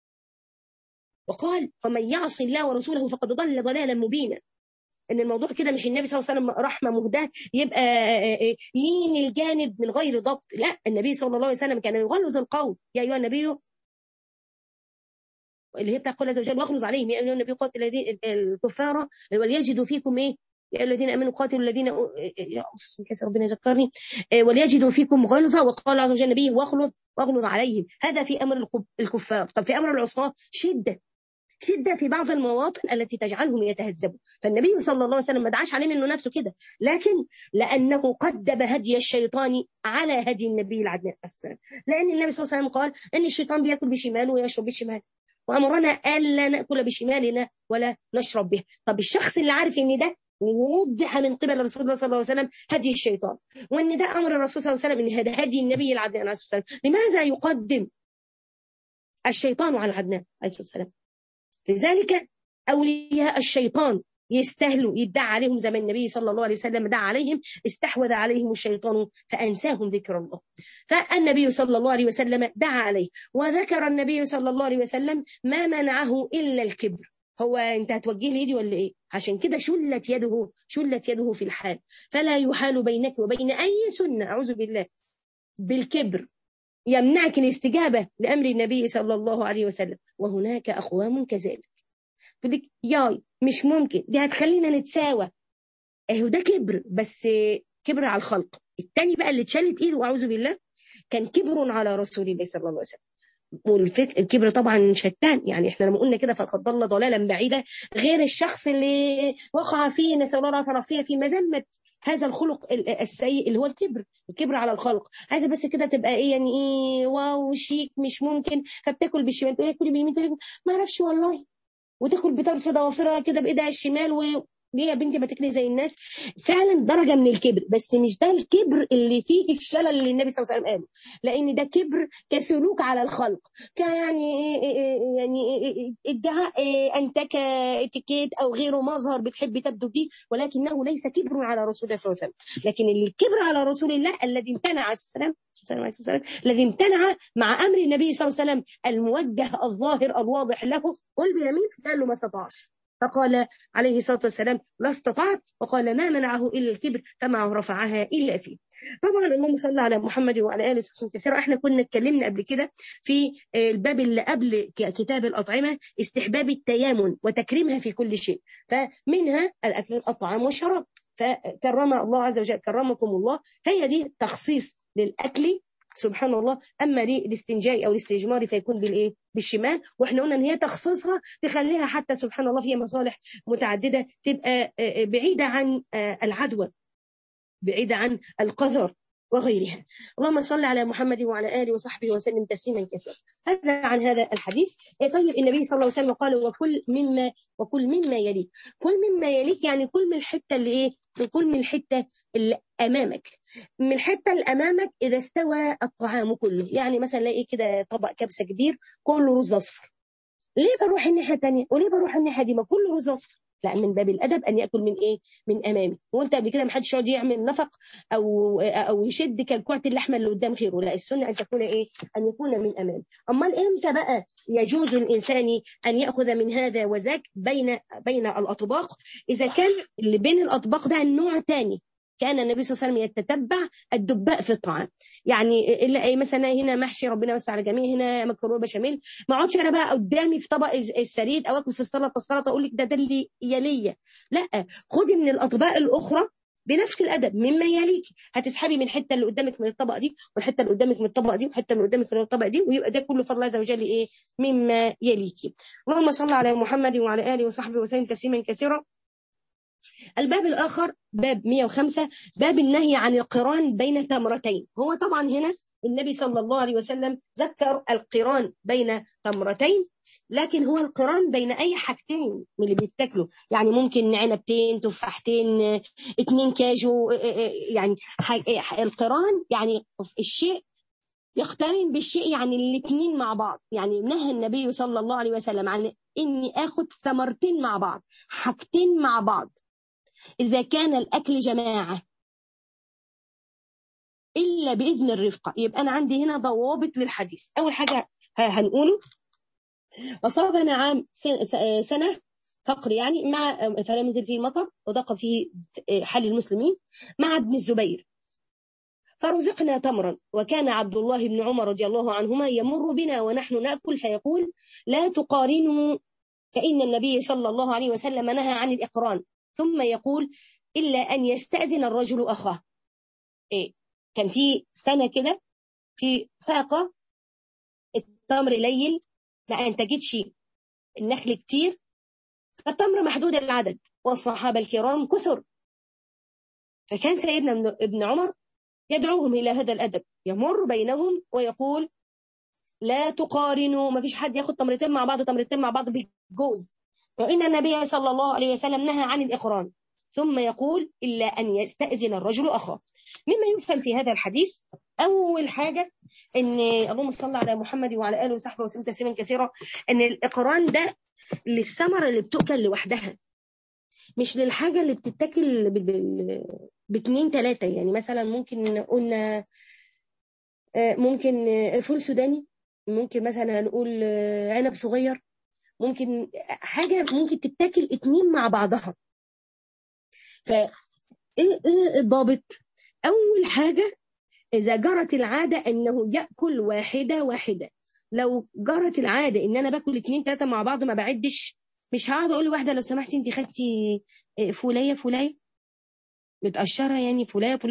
وقال ومن يعص الله ورسوله فقد ضل ضلالا مبينا ان الموضوع كده مش النبي صلى الله عليه وسلم رحمه مهداه يبقى لين الجانب من غير ضبط لا النبي صلى الله عليه وسلم كان يغلظ القول يا ايها النبي اللي هي بتاع قول عز وجل واغلظ عليهم يا ايها النبي قاتل الذين الكفار وليجدوا فيكم ايه يا ايها الذين امنوا قاتلوا الذين يا ربنا يذكرني وليجدوا فيكم غلظه وقال عز وجل النبي واغلظ واغلظ عليهم هذا في امر الكفار طب في امر العصاه شده شده في بعض المواطن التي تجعلهم يتهذبوا فالنبي صلى الله عليه وسلم ما دعاش عليه انه نفسه كده لكن لانه قدم هدي الشيطان على هدي النبي العدنان السلام لان النبي صلى الله عليه وسلم قال ان الشيطان بياكل بشماله ويشرب بشماله وامرنا الا ناكل بشمالنا ولا نشرب به طب الشخص اللي عارف ان ده وضح من قبل رسول الله صلى الله عليه وسلم هدي الشيطان وان ده امر الرسول صلى الله عليه وسلم ان هذا هدي النبي العدنان عليه الصلاه والسلام لماذا يقدم الشيطان على العدنان عليه الصلاه والسلام لذلك أولياء الشيطان يستاهلوا يدعى عليهم زي ما النبي صلى الله عليه وسلم دعا عليهم استحوذ عليهم الشيطان فأنساهم ذكر الله فالنبي صلى الله عليه وسلم دعا عليه وذكر النبي صلى الله عليه وسلم ما منعه إلا الكبر هو انت هتوجه لي ايدي ولا ايه عشان كده شلت يده شلت يده في الحال فلا يحال بينك وبين اي سنه اعوذ بالله بالكبر يمنعك الاستجابة لأمر النبي صلى الله عليه وسلم وهناك أقوام كذلك تقول لك ياي مش ممكن دي هتخلينا نتساوى اهو ده كبر بس كبر على الخلق التاني بقى اللي اتشلت ايده اعوذ بالله كان كبر على رسول الله صلى الله عليه وسلم والكبر طبعا شتان يعني احنا لما قلنا كده فقد ضل ضلالا بعيدا غير الشخص اللي وقع فيه نسال الله العافيه فيه في مذمه هذا الخلق السيء اللي هو الكبر الكبر على الخلق عايزه بس كده تبقى ايه يعني ايه واو شيك مش ممكن فبتاكل بالشمال تقول كلي باليمين تقول ما اعرفش والله وتاكل بطرف ضوافرها كده بايدها الشمال و ليه يا بنتي ما تكلي زي الناس فعلا درجه من الكبر بس مش ده الكبر اللي فيه الشلل اللي النبي صلى الله عليه وسلم قاله لان ده كبر كسلوك على الخلق يعني يعني ادعاء انت اتيكيت او غيره مظهر بتحب تبدو به ولكنه ليس كبر على رسول الله صلى الله عليه وسلم لكن الكبر على رسول الله الذي امتنع عليه الصلاه والسلام الذي امتنع مع امر النبي صلى الله عليه وسلم الموجه الظاهر الواضح له قل بيمين قال له ما استطاعش فقال عليه الصلاة والسلام لا استطعت وقال ما منعه إلا الكبر فمعه رفعها إلا فيه طبعا اللهم صل على محمد وعلى آله وصحبه كثيرا احنا كنا اتكلمنا قبل كده في الباب اللي قبل كتاب الأطعمة استحباب التيامن وتكريمها في كل شيء فمنها الأكل الطعام والشراب فكرم الله عز وجل كرمكم الله هي دي تخصيص للأكل سبحان الله اما للاستنجاء او الاستجمار فيكون بالايه بالشمال واحنا قلنا ان هي تخصيصها تخليها حتى سبحان الله فيها مصالح متعدده تبقى بعيده عن العدوى بعيده عن القذر وغيرها اللهم صل على محمد وعلى اله وصحبه وسلم تسليما كثيرا هذا عن هذا الحديث طيب النبي صلى الله عليه وسلم قال وكل مما وكل مما يليك كل مما يليك يعني كل من الحته اللي ايه كل من الحته اللي امامك من الحته اللي امامك اذا استوى الطعام كله يعني مثلا لاقي كده طبق كبسه كبير كله رز اصفر ليه بروح الناحيه الثانيه وليه بروح الناحيه دي ما كله رز اصفر لا من باب الادب ان ياكل من ايه من امامي وقلت قبل كده ما حدش يقعد يعمل نفق او او يشد كلكوعه اللحمه اللي قدام خيره لا السنه ان تكون ايه ان يكون من امام امال امتى بقى يجوز الانسان ان ياخذ من هذا وذاك بين بين الاطباق اذا كان اللي بين الاطباق ده النوع ثاني كان النبي صلى الله عليه وسلم يتتبع الدباء في الطعام يعني الا اي مثلا هنا محشي ربنا بس على جميع هنا مكرونه بشاميل ما اقعدش انا بقى قدامي في طبق السريد او اكل في السلطه السلطه اقول لك ده ده اللي يليه لا خدي من الاطباق الاخرى بنفس الادب مما يليك هتسحبي من الحته اللي قدامك من الطبق دي والحته اللي قدامك من الطبق دي والحته اللي قدامك من الطبق دي ويبقى ده كله فضل الله عز وجل ايه مما يليك اللهم صل على محمد وعلى اله وصحبه وسلم تسليما كثيرا الباب الآخر باب 105 باب النهي عن القران بين تمرتين هو طبعا هنا النبي صلى الله عليه وسلم ذكر القران بين تمرتين لكن هو القران بين اي حاجتين من اللي بيتاكلوا يعني ممكن عنبتين تفاحتين اتنين كاجو يعني القران يعني الشيء يقترن بالشيء يعني الاثنين مع بعض يعني نهى النبي صلى الله عليه وسلم عن اني اخذ ثمرتين مع بعض حاجتين مع بعض إذا كان الأكل جماعة إلا بإذن الرفقة يبقى أنا عندي هنا ضوابط للحديث أول حاجة هنقوله أصابنا عام سنة فقر يعني مع فلم ينزل فيه المطر وضاق فيه حل المسلمين مع ابن الزبير فرزقنا تمرا وكان عبد الله بن عمر رضي الله عنهما يمر بنا ونحن نأكل فيقول لا تقارنوا فإن النبي صلى الله عليه وسلم نهى عن الإقران ثم يقول إلا أن يستأذن الرجل أخاه إيه كان في سنة كده في فاقة التمر قليل ما أنتجتش النخل كتير فالتمر محدود العدد والصحابة الكرام كثر فكان سيدنا ابن عمر يدعوهم إلى هذا الأدب يمر بينهم ويقول لا تقارنوا ما فيش حد ياخد تمرتين مع بعض تمرتين مع بعض بالجوز وإن النبي صلى الله عليه وسلم نهى عن الإقران ثم يقول إلا أن يستأذن الرجل أخاه مما يفهم في هذا الحديث أول حاجة إن اللهم صل على محمد وعلى آله وصحبه وسلم تسليما كثيرا إن الإقران ده للثمرة اللي بتؤكل لوحدها مش للحاجة اللي بتتاكل باتنين تلاتة يعني مثلا ممكن قلنا ممكن فول سوداني ممكن مثلا نقول عنب صغير ممكن حاجة ممكن تتاكل اتنين مع بعضها فايه ايه الضابط اول حاجة اذا جرت العادة انه يأكل واحدة واحدة لو جرت العادة ان انا باكل اتنين تلاتة مع بعض ما بعدش مش هقعد اقول لواحدة لو سمحتي انت خدتي فولاية فولاية متقشرة يعني فولاية فولاية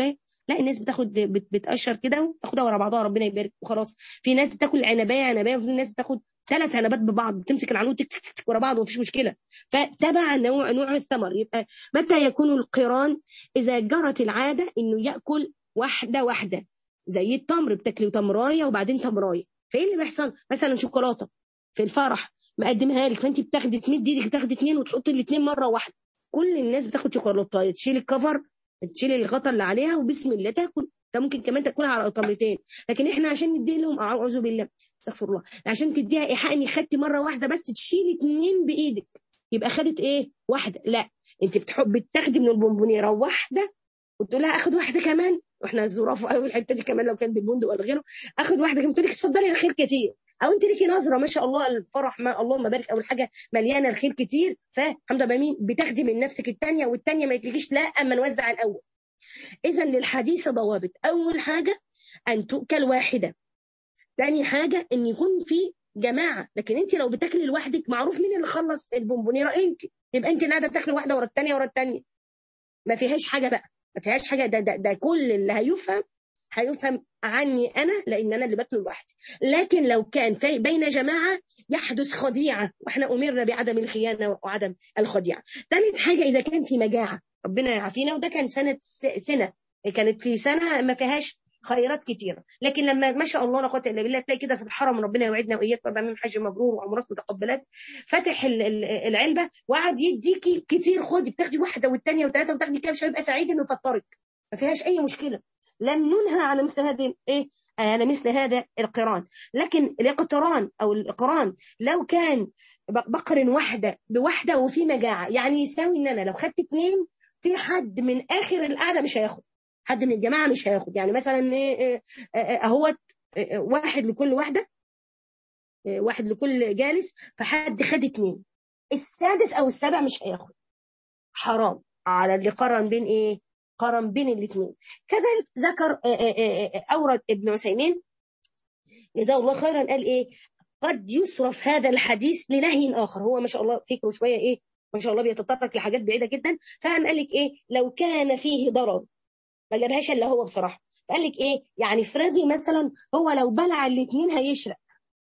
لا الناس بتاخد بت- بتقشر كده وتاخدها ورا بعضها ربنا يبارك وخلاص في ناس بتاكل عنبايه عنبايه وفي ناس بتاخد ثلاث عنبات ببعض بتمسك العنود تك تك تك ورا بعض ومفيش مشكله فتبع نوع نوع الثمر يبقى متى يكون القران اذا جرت العاده انه ياكل واحده واحده زي التمر بتاكلي تمرايه وبعدين تمرايه فايه اللي بيحصل مثلا شوكولاته في الفرح مقدمها لك فانت بتاخدي تمد ايدك تاخدي اثنين وتحطي الاثنين مره واحده كل الناس بتاخد شوكولاته تشيل الكفر تشيل الغطا اللي عليها وبسم الله تاكل ده ممكن كمان تاكلها على تمرتين لكن احنا عشان ندي لهم اعوذ بالله استغفر الله عشان تديها ايحاء اني خدتي مره واحده بس تشيلي اتنين بايدك يبقى خدت ايه واحده لا انت بتحب بتاخدي من البونبونيره واحده وتقول لها اخد واحده كمان واحنا الظراف قوي الحته دي كمان لو كان بالبندق ولا غيره اخد واحده كمان تقول لك اتفضلي الخير كتير او انت ليكي نظره ما شاء الله الفرح ما اللهم بارك او الحاجه مليانه الخير كتير فالحمد لله مين بتاخدي من نفسك الثانيه والثانيه ما يتلكيش لا اما نوزع الاول اذا للحديث ضوابط اول حاجه ان تؤكل واحده ثاني حاجه ان يكون في جماعه لكن انت لو بتاكلي لوحدك معروف مين اللي خلص البونبونيره انت يبقى انت قاعده تاكلي واحده ورا الثانيه ورا الثانيه ما فيهاش حاجه بقى ما فيهاش حاجه ده, ده, ده كل اللي هيفهم هيفهم عني انا لان انا اللي باكله لوحدي لكن لو كان في بين جماعه يحدث خديعه واحنا امرنا بعدم الخيانه وعدم الخديعه ثالث حاجه اذا كان في مجاعه ربنا يعافينا وده كان سنه سنه كانت في سنه ما فيهاش خيرات كتيره لكن لما ما شاء الله لا قوه الا بالله تلاقي كده في الحرم ربنا يوعدنا واياك ويبقى من حج مبرور وعمرات متقبلات فتح ال- ال- العلبه وقعد يديكي كتير خدي بتاخدي واحده والثانيه والثالثه وتاخدي كام شويه يبقى سعيد انه فطرك ما فيهاش اي مشكله لم ننهى على مثل هذه ايه على مثل هذا القران لكن الاقتران او الاقران لو كان ب- بقر واحده بواحده وفي مجاعه يعني يساوي ان انا لو خدت اثنين في حد من اخر القعده مش هياخد حد من الجماعه مش هياخد يعني مثلا إيه، إيه، إيه، اهوت إيه، واحد لكل واحده إيه، واحد لكل جالس فحد خد اتنين السادس او السابع مش هياخد حرام على اللي قارن بين ايه قارن بين الاثنين كذلك ذكر آه، آه، آه، اورد ابن عثيمين جزاه الله خيرا قال ايه قد يصرف هذا الحديث لنهي اخر هو ما شاء الله فكره شويه ايه ما شاء الله بيتطرق لحاجات بعيده جدا فقام قال لك ايه لو كان فيه ضرر ما جابهاش الا هو بصراحه قال لك ايه يعني افرضي مثلا هو لو بلع الاثنين هيشرق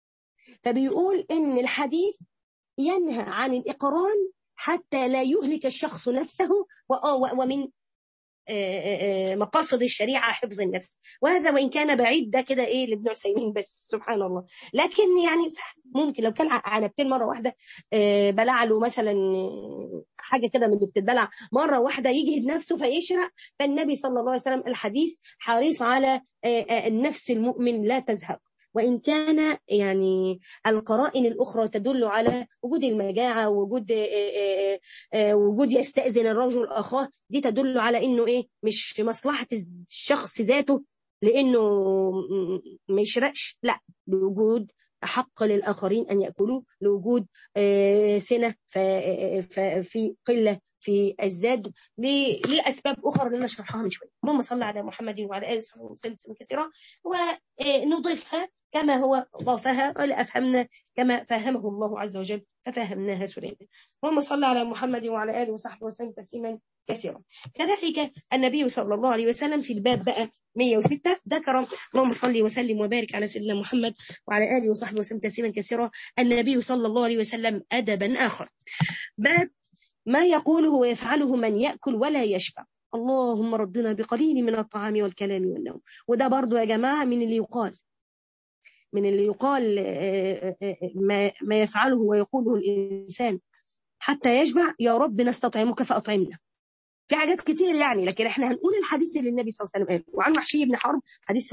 فبيقول ان الحديث ينهى عن الاقران حتى لا يهلك الشخص نفسه وآه و- ومن آه، آه، آه، مقاصد الشريعه حفظ النفس وهذا وان كان بعيد ده كده ايه لابن عثيمين بس سبحان الله لكن يعني ممكن لو كان ع- عنبتين مره واحده آه، بلع له مثلا آه، حاجه كده من اللي بتتبلع مره واحده يجهد نفسه فيشرق فالنبي صلى الله عليه وسلم الحديث حريص على آه، آه، النفس المؤمن لا تزهق وإن كان يعني القرائن الأخرى تدل على وجود المجاعة وجود آه، آه، آه، وجود يستأذن الرجل أخاه دي تدل على إنه إيه مش مصلحة الشخص ذاته لأنه م- ما يشرقش لا لوجود حق للآخرين أن يأكلوا لوجود آه، سنة ف- ف- في قلة في الزاد ل- لأسباب أخرى اللي نشرحها من شوية اللهم صل على محمد وعلى آله وصحبه وسلم تسليما كثيرا ونضيفها كما هو ضافها ولأفهمنا كما فهمه الله عز وجل ففهمناها سليمان اللهم صل على محمد وعلى آله وصحبه وسلم تسليما كثيرا كذلك النبي صلى الله عليه وسلم في الباب بقى 106 ذكر اللهم صل وسلم وبارك على سيدنا محمد وعلى آله وصحبه وسلم تسليما كثيرا النبي صلى الله عليه وسلم أدبا آخر باب ما يقوله ويفعله من يأكل ولا يشبع اللهم ردنا بقليل من الطعام والكلام والنوم وده برضو يا جماعة من اللي يقال من اللي يقال آه، آه، آه، ما ما يفعله ويقوله الإنسان حتى يشبع يا رب نستطعمك فأطعمنا في حاجات كتير يعني لكن احنا هنقول الحديث اللي النبي صلى الله عليه وسلم قاله وعن وحشي بن حرب حديث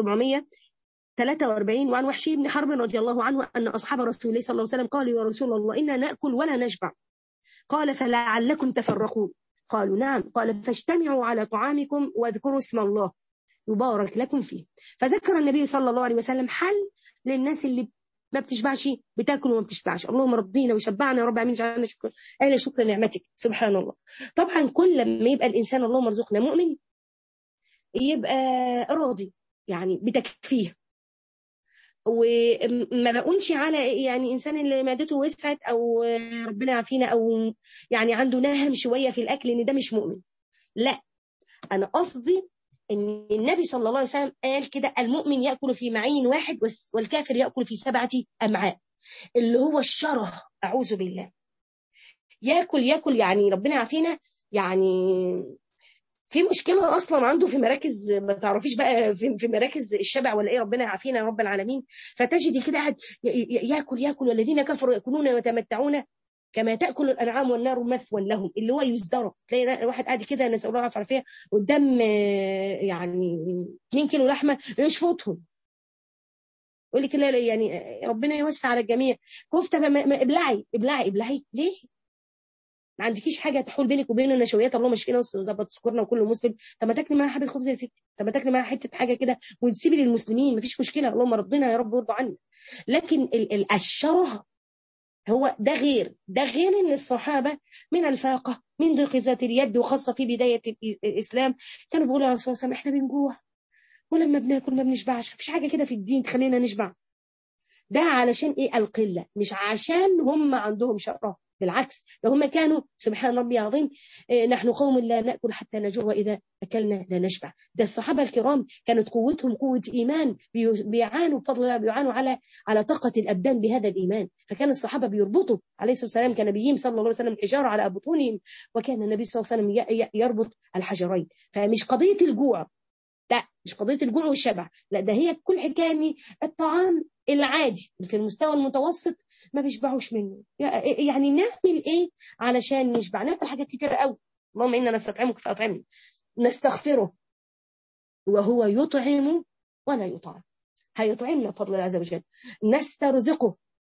743 وعن وحشي بن حرب رضي الله عنه أن أصحاب رسول الله صلى الله عليه وسلم قالوا يا رسول الله إنا نأكل ولا نشبع قال فلعلكم تفرقون قالوا نعم قال فاجتمعوا على طعامكم واذكروا اسم الله يبارك لكم فيه فذكر النبي صلى الله عليه وسلم حل للناس اللي ما بتشبعش بتاكل وما بتشبعش اللهم رضينا وشبعنا يا رب العالمين جعلنا شكر اهل شكر نعمتك سبحان الله طبعا كل ما يبقى الانسان اللهم ارزقنا مؤمن يبقى راضي يعني بتكفيه وما بقولش على يعني انسان اللي معدته وسعت او ربنا يعافينا او يعني عنده نهم شويه في الاكل ان ده مش مؤمن لا انا قصدي ان النبي صلى الله عليه وسلم قال كده المؤمن ياكل في معين واحد والكافر ياكل في سبعه امعاء اللي هو الشره اعوذ بالله ياكل ياكل يعني ربنا يعافينا يعني في مشكله اصلا عنده في مراكز ما تعرفيش بقى في, في مراكز الشبع ولا ايه ربنا يعافينا يا رب العالمين فتجدي كده قاعد ياكل ياكل والذين كفروا ياكلون ويتمتعون كما تاكل الانعام والنار مثوى لهم اللي هو يزدرى تلاقي واحد قاعد كده نسال الله العافيه قدام يعني 2 كيلو لحمه يشفطهم يقول لك لا لا يعني ربنا يوسع على الجميع كفته ابلعي ابلعي ابلعي ليه؟ ما عندكيش حاجه تحول بينك وبين النشويات الله مش فينا وظبط سكرنا وكل مسلم طب ما تاكلي معاها حبه خبز يا ستي طب ما تاكلي معاها حته حاجه كده وتسيبي للمسلمين مفيش مشكله اللهم ربنا يا رب يرضى عنا لكن ال ال الشره هو ده غير ده غير ان الصحابه من الفاقه من ضيق ذات اليد وخاصه في بدايه الاسلام كانوا بيقولوا يا رسول الله احنا بنجوع ولما بناكل ما بنشبعش مفيش حاجه كده في الدين تخلينا نشبع ده علشان ايه القله مش عشان هم عندهم شره بالعكس ده هم كانوا سبحان ربي العظيم نحن قوم لا ناكل حتى نجوع واذا اكلنا لا نشبع ده الصحابه الكرام كانت قوتهم قوه ايمان بيعانوا بفضل الله بيعانوا على على طاقه الابدان بهذا الايمان فكان الصحابه بيربطوا عليه الصلاه والسلام كان نبيهم صلى الله عليه وسلم الحجاره على بطونهم وكان النبي صلى الله عليه وسلم يربط الحجرين فمش قضيه الجوع لا مش قضيه الجوع والشبع لا ده هي كل حكايه ان الطعام العادي في المستوى المتوسط ما بيشبعوش منه يعني نعمل ايه علشان نشبع نعمل حاجات كتير قوي اللهم انا نستطعمك فاطعمني نستغفره وهو يطعم ولا يطعم هيطعمنا بفضل الله عز وجل نسترزقه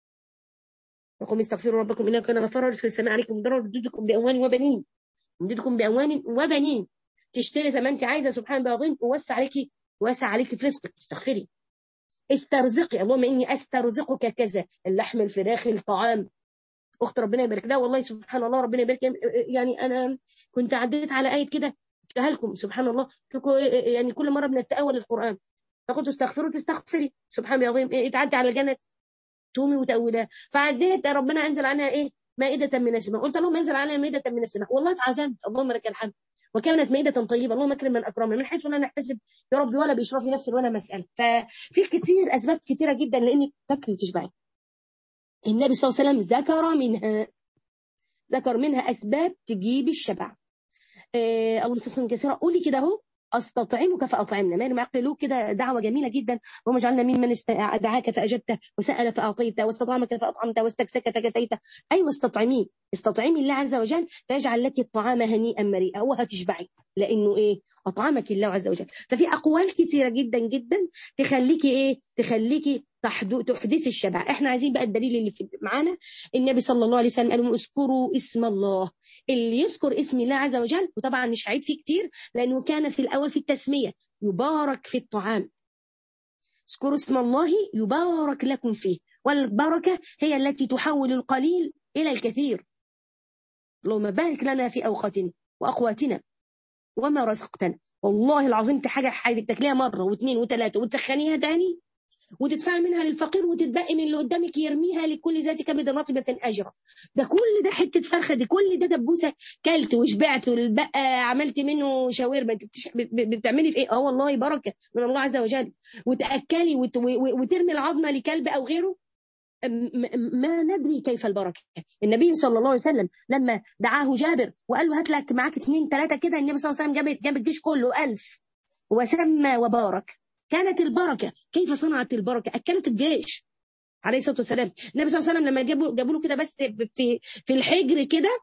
يقوم استغفروا ربكم انه كان غفارا في السماء عليكم ضرر يمددكم باموال وبنين يمددكم باموال وبنين تشتري زي ما انت عايزه سبحان الله العظيم ووسع عليكي وسع عليكي في رزقك تستغفري استرزقي اللهم اني استرزقك كذا اللحم الفراخ الطعام اخت ربنا يبارك لها والله سبحان الله ربنا يبارك يعني انا كنت عديت على ايه كده قلتها لكم سبحان الله يعني كل مره بنتاول القران فقلت استغفروا تستغفري سبحان الله العظيم إيه تعدي على الجنه تومي وتأولها فعديت ربنا انزل عنها ايه مائدة من السماء قلت اللهم انزل علينا مائدة من السماء والله اتعزمت اللهم لك الحمد وكانت مائدة طيبة اللهم اكرم من اكرمنا من حيث لا نحتسب يا رب ولا باشراف نفس ولا مسألة ففي كتير اسباب كتيرة جدا لانك تاكلي وتشبعي النبي صلى الله عليه وسلم ذكر منها ذكر منها اسباب تجيب الشبع آه اللهم صل كثيرا قولي كده اهو استطعمك فاطعمنا ما معقل له كده دعوه جميله جدا اللهم اجعلنا ممن دعاك فاجبته وسال فاعطيته واستطعمك فاطعمته واستكسك فكسيته ايوه استطعميه استطعمي الله عز وجل فيجعل لك الطعام هنيئا مريئا وهتشبعي لانه ايه اطعمك الله عز وجل ففي اقوال كثيره جدا جدا تخليكي ايه تخليكي تحدثي الشبع احنا عايزين بقى الدليل اللي في معانا النبي صلى الله عليه وسلم قال لهم اذكروا اسم الله اللي يذكر اسم الله عز وجل وطبعا مش هعيد فيه كتير لانه كان في الاول في التسميه يبارك في الطعام اذكروا اسم الله يبارك لكم فيه والبركه هي التي تحول القليل الى الكثير اللهم بارك لنا في اوقاتنا واقواتنا وما رزقتنا والله العظيم حاجه حاجه تاكليها مره واثنين وثلاثه وتسخنيها تاني وتدفعي منها للفقير وتتبقي من اللي قدامك يرميها لكل ذات كبد رطبة أجرة ده كل ده حتة فرخة دي كل ده دبوسة كلت وشبعت والبقى عملت منه شاورما انت بتعملي في ايه اه والله بركة من الله عز وجل وتأكلي وت... وترمي العظمة لكلب أو غيره ما ندري كيف البركة النبي صلى الله عليه وسلم لما دعاه جابر وقال له هات لك معاك اثنين ثلاثة كده النبي صلى الله عليه وسلم جاب جاب الجيش كله ألف وسمى وبارك كانت البركة كيف صنعت البركة أكلت الجيش عليه الصلاة والسلام النبي صلى الله عليه وسلم لما جابوا جابوا له كده بس في في الحجر كده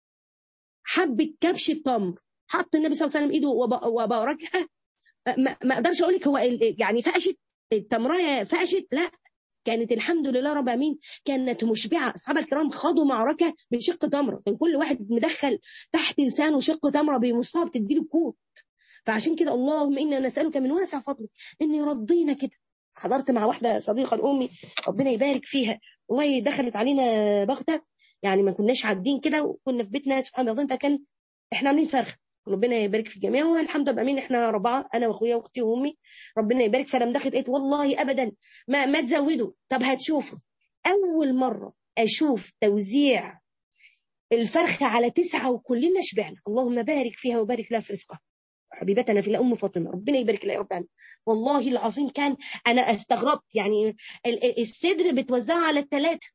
حبة كبش التمر حط النبي صلى الله عليه وسلم ايده وباركها ما, ما اقدرش اقول لك هو يعني فقشت التمرايه فقشت لا كانت الحمد لله رب العالمين كانت مشبعه اصحاب الكرام خاضوا معركه بشق تمره كان كل واحد مدخل تحت لسانه شق تمره بيمصها بتديله كوت فعشان كده اللهم انا نسالك من واسع فضلك اني رضينا كده حضرت مع واحده صديقه لامي ربنا يبارك فيها والله دخلت علينا بغته يعني ما كناش عادين كده وكنا في بيتنا سبحان الله فكان احنا عاملين فرخ ربنا يبارك في الجميع والحمد لله امين احنا اربعه انا واخويا واختي وامي ربنا يبارك فلما دخلت قلت والله ابدا ما ما تزودوا طب هتشوفوا اول مره اشوف توزيع الفرخه على تسعه وكلنا شبعنا اللهم بارك فيها وبارك لها في رزقها حبيبتنا في الله ام فاطمه ربنا يبارك لها يا رب عنها. والله العظيم كان انا استغربت يعني الصدر بتوزعه على الثلاثه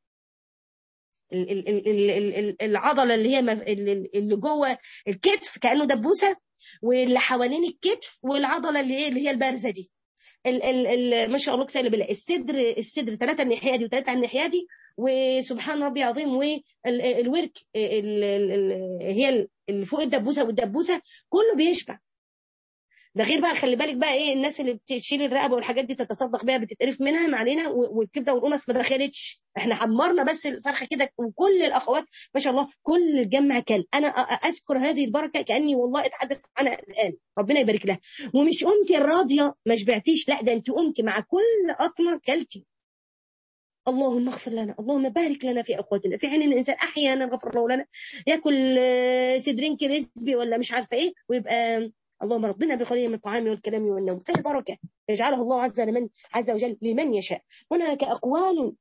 العضله اللي هي اللي جوه الكتف كانه دبوسه واللي حوالين الكتف والعضله اللي هي اللي هي البارزه دي ال ال ال ما شاء الله كتير بالله الصدر الصدر ثلاثه الناحيه دي وثلاثه على الناحيه دي وسبحان ربي عظيم والورك هي اللي فوق الدبوسه والدبوسه كله بيشبع ده غير بقى خلي بالك بقى ايه الناس اللي بتشيل الرقبه والحاجات دي تتصدق بيها بتتقرف منها ما علينا والكبده والقمص ما دخلتش احنا حمرنا بس الفرخه كده وكل الاخوات ما شاء الله كل الجمع كل انا اذكر هذه البركه كاني والله اتحدث عنها الان ربنا يبارك لها ومش قمتي الراضيه ما شبعتيش لا ده انت قمتي مع كل قطمه كلتي اللهم اغفر لنا اللهم بارك لنا في اخواتنا في حين الانسان احيانا غفر الله لنا ياكل صدرين كريسبي ولا مش عارفه ايه ويبقى اللهم رضنا بقليل من الطعام والكلام والنوم فيه بركة يجعله الله عز وجل عز وجل لمن يشاء هناك أقوال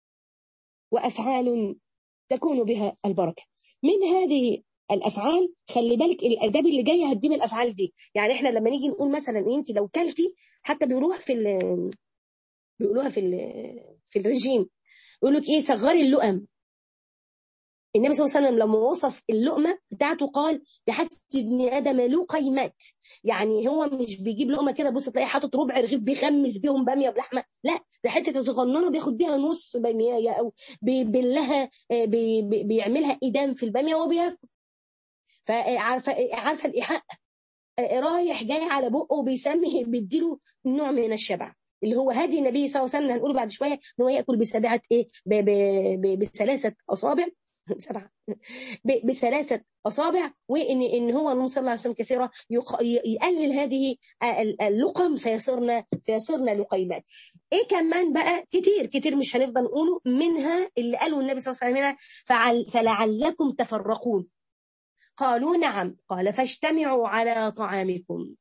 وأفعال تكون بها البركة من هذه الافعال خلي بالك الاداب اللي جايه هتجيب الافعال دي يعني احنا لما نيجي نقول مثلا انت لو كلتي حتى بيقولوها في ال بيقولوها في ال في الرجيم يقول لك ايه صغري اللؤم النبي صلى الله عليه وسلم لما وصف اللقمه بتاعته قال بحسب ابن ادم له قيمات يعني هو مش بيجيب لقمه كده بص تلاقيه حاطط ربع رغيف بيخمس بيهم باميه بلحمه لا ده حته صغننه بياخد بيها نص باميه او بيبلها بي بي بيعملها ايدام في الباميه وبياكل فعارفه عارفه الايحاء رايح جاي على بقه وبيسمي بيديله نوع من الشبع اللي هو هدي النبي صلى الله عليه وسلم هنقوله بعد شويه ان هو ياكل بسبعه ايه بثلاثه اصابع سبعة بثلاثة أصابع وإن إن هو اللهم صلى الله عليه وسلم كثيرا يقلل هذه اللقم فيصرنا فيصرنا لقيمات. إيه كمان بقى كتير كتير مش هنفضل نقوله منها اللي قاله النبي صلى الله عليه وسلم فعل فلعلكم تفرقون. قالوا نعم قال فاجتمعوا على طعامكم.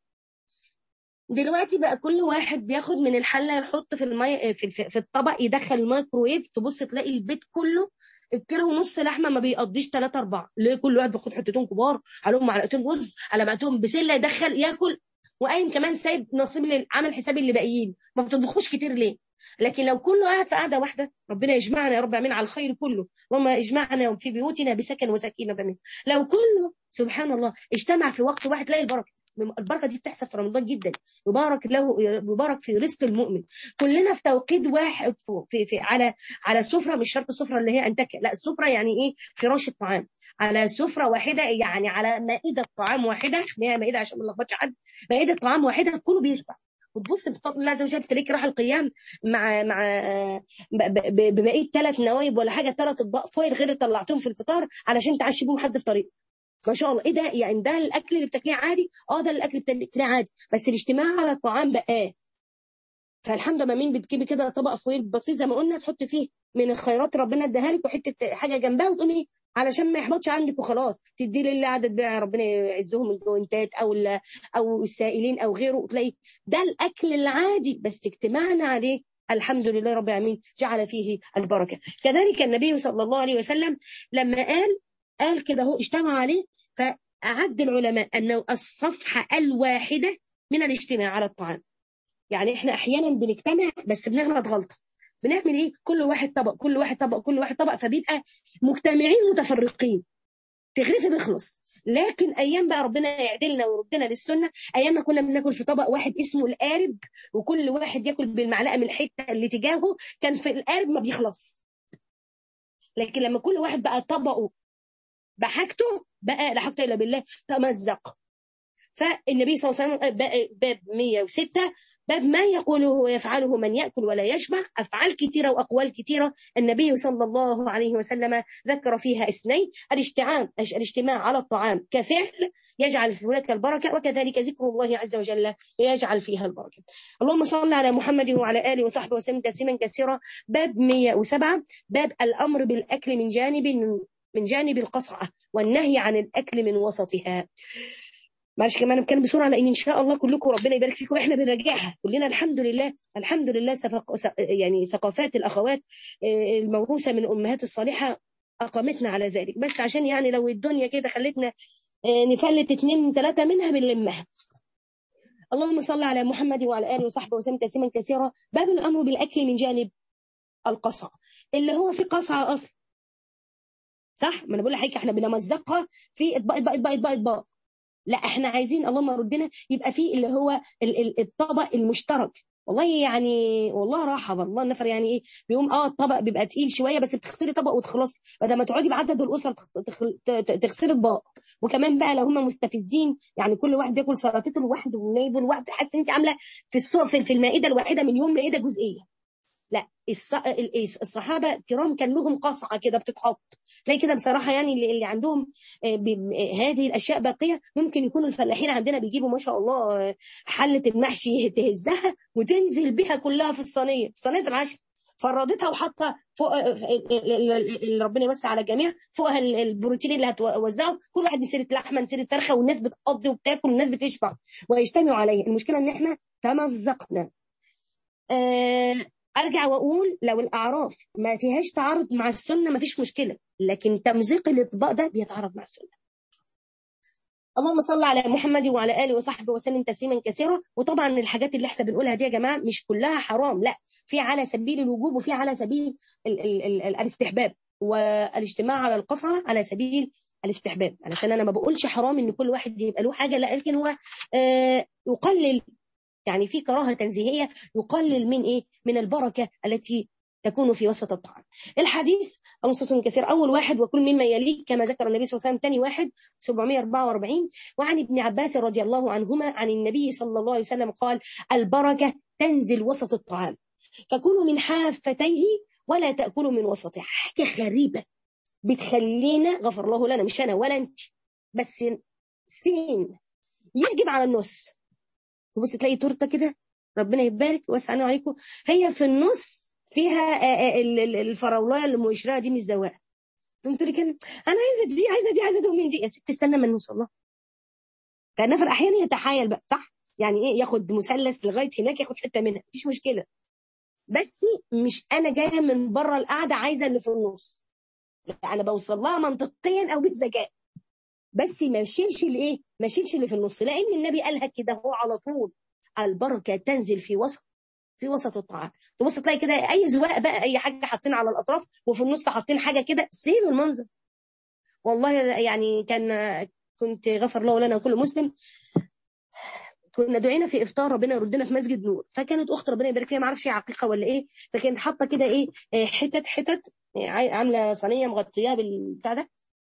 دلوقتي بقى كل واحد بياخد من الحله يحط في المي في, في الطبق يدخل الميكروويف تبص تلاقي البيت كله الكيلو ونص لحمه ما بيقضيش 3 4 ليه كل واحد بياخد حتتين كبار عليهم معلقتين رز على معلقتين بسله يدخل ياكل وقايم كمان سايب نصيب اللي عامل حساب اللي باقيين ما بتطبخوش كتير ليه لكن لو كله قاعد في قعده واحده ربنا يجمعنا يا رب امين على الخير كله وما يجمعنا في بيوتنا بسكن وسكينه امين لو كله سبحان الله اجتمع في وقت واحد تلاقي البركه البركه دي بتحصل في رمضان جدا يبارك له يبارك في رزق المؤمن كلنا في توقيت واحد في, في على على السفره مش شرط السفره اللي هي انتكه لا السفره يعني ايه فراش الطعام على سفره واحده يعني على مائده طعام واحده اللي هي مائده عشان ما نلخبطش حد مائده طعام واحده كله بيشبع وتبص بفضل الله عز وجل تلاقيك راح القيام مع مع ببقيه ثلاث نوايب ولا حاجه ثلاث اطباق فوق غير طلعتهم في الفطار علشان تعشي بيهم حد في طريق ما شاء الله ايه ده يعني ده الاكل اللي بتاكليه عادي اه ده الاكل اللي بتاكليه عادي بس الاجتماع على الطعام بقى فالحمد لله مين بتجيبي كده طبق فويل بسيط زي ما قلنا تحط فيه من الخيرات ربنا اداها لك وحته حاجه جنبها وتقولي علشان ما يحبطش عندك وخلاص تدي للي قاعده تبيع ربنا يعزهم الجوينتات او او السائلين او غيره تلاقي ده الاكل العادي بس اجتماعنا عليه الحمد لله رب العالمين جعل فيه البركه كذلك النبي صلى الله عليه وسلم لما قال قال كده هو اجتمع عليه فأعد العلماء أنه الصفحة الواحدة من الاجتماع على الطعام يعني احنا احيانا بنجتمع بس بنغلط غلطه بنعمل ايه كل واحد طبق كل واحد طبق كل واحد طبق فبيبقى مجتمعين متفرقين تغرفي بيخلص لكن ايام بقى ربنا يعدلنا ويردنا للسنه ايام ما كنا بناكل في طبق واحد اسمه القارب وكل واحد ياكل بالمعلقه من الحته اللي تجاهه كان في القارب ما بيخلص لكن لما كل واحد بقى طبقه بحاجته بقى لا حاجة إلا بالله تمزق فالنبي صلى الله عليه وسلم باب 106 باب ما يقوله ويفعله من يأكل ولا يشبع أفعال كثيرة وأقوال كثيرة النبي صلى الله عليه وسلم ذكر فيها اثنين الاجتماع الاجتماع على الطعام كفعل يجعل في هناك البركة وكذلك ذكر الله عز وجل يجعل فيها البركة اللهم صل على محمد وعلى آله وصحبه وسلم تسليما كثيرا باب 107 باب الأمر بالأكل من جانب من جانب القصعة والنهي عن الأكل من وسطها معلش كمان نتكلم بسرعه لان ان شاء الله كلكم ربنا يبارك فيكم احنا بنراجعها كلنا الحمد لله الحمد لله سفق يعني ثقافات الاخوات الموروثه من الامهات الصالحه اقامتنا على ذلك بس عشان يعني لو الدنيا كده خلتنا نفلت اتنين ثلاثه منها بنلمها اللهم صل على محمد وعلى اله وصحبه وسلم تسليما كثيرا باب الامر بالاكل من جانب القصع اللي هو في قصعه اصلا صح ما انا بقول لحضرتك احنا بنمزقها في اطباق اطباق اطباق اطباق اطباق لا احنا عايزين اللهم ردنا يبقى في اللي هو الطبق المشترك والله يعني والله راحه والله النفر يعني ايه بيقوم اه الطبق بيبقى تقيل شويه بس بتغسلي طبق وتخلصي بدل ما تقعدي بعدد الاسر تغسلي اطباق وكمان بقى لو هم مستفزين يعني كل واحد بياكل سلطته لوحده ونايبه لوحده حاسه انت عامله في السوق في المائده الواحده مليون مائده جزئيه لا الصحابه الكرام كان لهم قصعه كده بتتحط تلاقي كده بصراحه يعني اللي, اللي عندهم هذه الاشياء باقيه ممكن يكونوا الفلاحين عندنا بيجيبوا ما شاء الله حله المحشي تهزها وتنزل بها كلها في الصينيه صينيه العشاء فردتها وحاطه فوق اللي ربنا يوسع على الجميع فوقها البروتين اللي هتوزعه كل واحد مسيره لحمه مسيره فرخه والناس بتقضي وبتاكل والناس بتشبع ويجتمعوا عليه المشكله ان احنا تمزقنا آه ارجع واقول لو الاعراف ما فيهاش تعارض مع السنه ما فيش مشكله لكن تمزيق الاطباق ده بيتعارض مع السنه اللهم صل على محمد وعلى اله وصحبه وسلم تسليما كثيرا وطبعا الحاجات اللي احنا بنقولها دي يا جماعه مش كلها حرام لا في على سبيل الوجوب وفي على سبيل ال ال ال الاستحباب والاجتماع على القصعه على سبيل الاستحباب علشان انا ما بقولش حرام ان كل واحد يبقى له حاجه لا لكن هو آه يقلل يعني في كراهه تنزيهيه يقلل من ايه من البركه التي تكون في وسط الطعام الحديث أنصص كثير أول واحد وكل مما يليه كما ذكر النبي صلى الله عليه وسلم ثاني واحد 744 وعن ابن عباس رضي الله عنهما عن النبي صلى الله عليه وسلم قال البركة تنزل وسط الطعام فكلوا من حافتيه ولا تأكلوا من وسطه حاجة غريبة بتخلينا غفر الله لنا مش أنا ولا أنت بس سين يحجب على النص تبص تلاقي تورته كده ربنا يبارك ويوسع عليكم هي في النص فيها الفراولايه اللي مقشراها دي مش زواقه قلت لي كان انا عايزه دي عايزه دي عايزه من دي يا ست استنى ما نوصل لها فالنفر احيانا يتحايل بقى صح يعني ايه ياخد مثلث لغايه هناك ياخد حته منها مفيش مشكله بس مش انا جايه من بره القعده عايزه اللي في النص لا انا بوصل لها منطقيا او بالذكاء بس ما اشيلش الايه ما اشيلش اللي في النص لان النبي قالها كده هو على طول البركه تنزل في وسط في وسط الطعام تبص تلاقي كده اي زواق بقى اي حاجه حاطين على الاطراف وفي النص حاطين حاجه كده سيب المنظر والله يعني كان كنت غفر الله لنا وكل مسلم كنا دعينا في افطار ربنا يردنا في مسجد نور فكانت اخت ربنا يبارك فيها ما اعرفش عقيقه ولا ايه فكانت حاطه كده ايه حتت حتت عامله صينيه مغطياها بالبتاع ده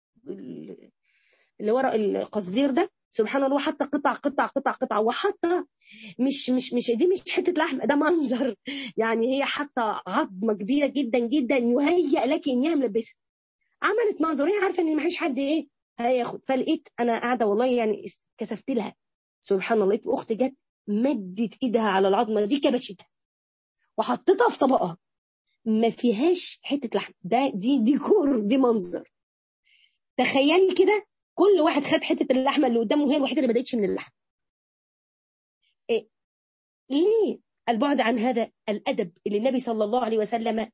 اللي ورق القصدير ده سبحان الله حتى قطع قطع قطع قطع وحتى مش مش مش دي مش حته لحم ده منظر يعني هي حتى عظمه كبيره جدا جدا يهيأ لك انها ملبسه عملت منظر هي عارفه ان ما فيش حد ايه هياخد فلقيت انا قاعده والله يعني كسفت لها سبحان الله لقيت اختي جت مدت ايدها على العظمه دي كبشتها وحطيتها في طبقها ما فيهاش حته لحم ده دي ديكور دي منظر تخيلي كده كل واحد خد حته اللحمه اللي قدامه هي الوحيده اللي ما بداتش من اللحم إيه؟ ليه البعد عن هذا الادب اللي النبي صلى الله عليه وسلم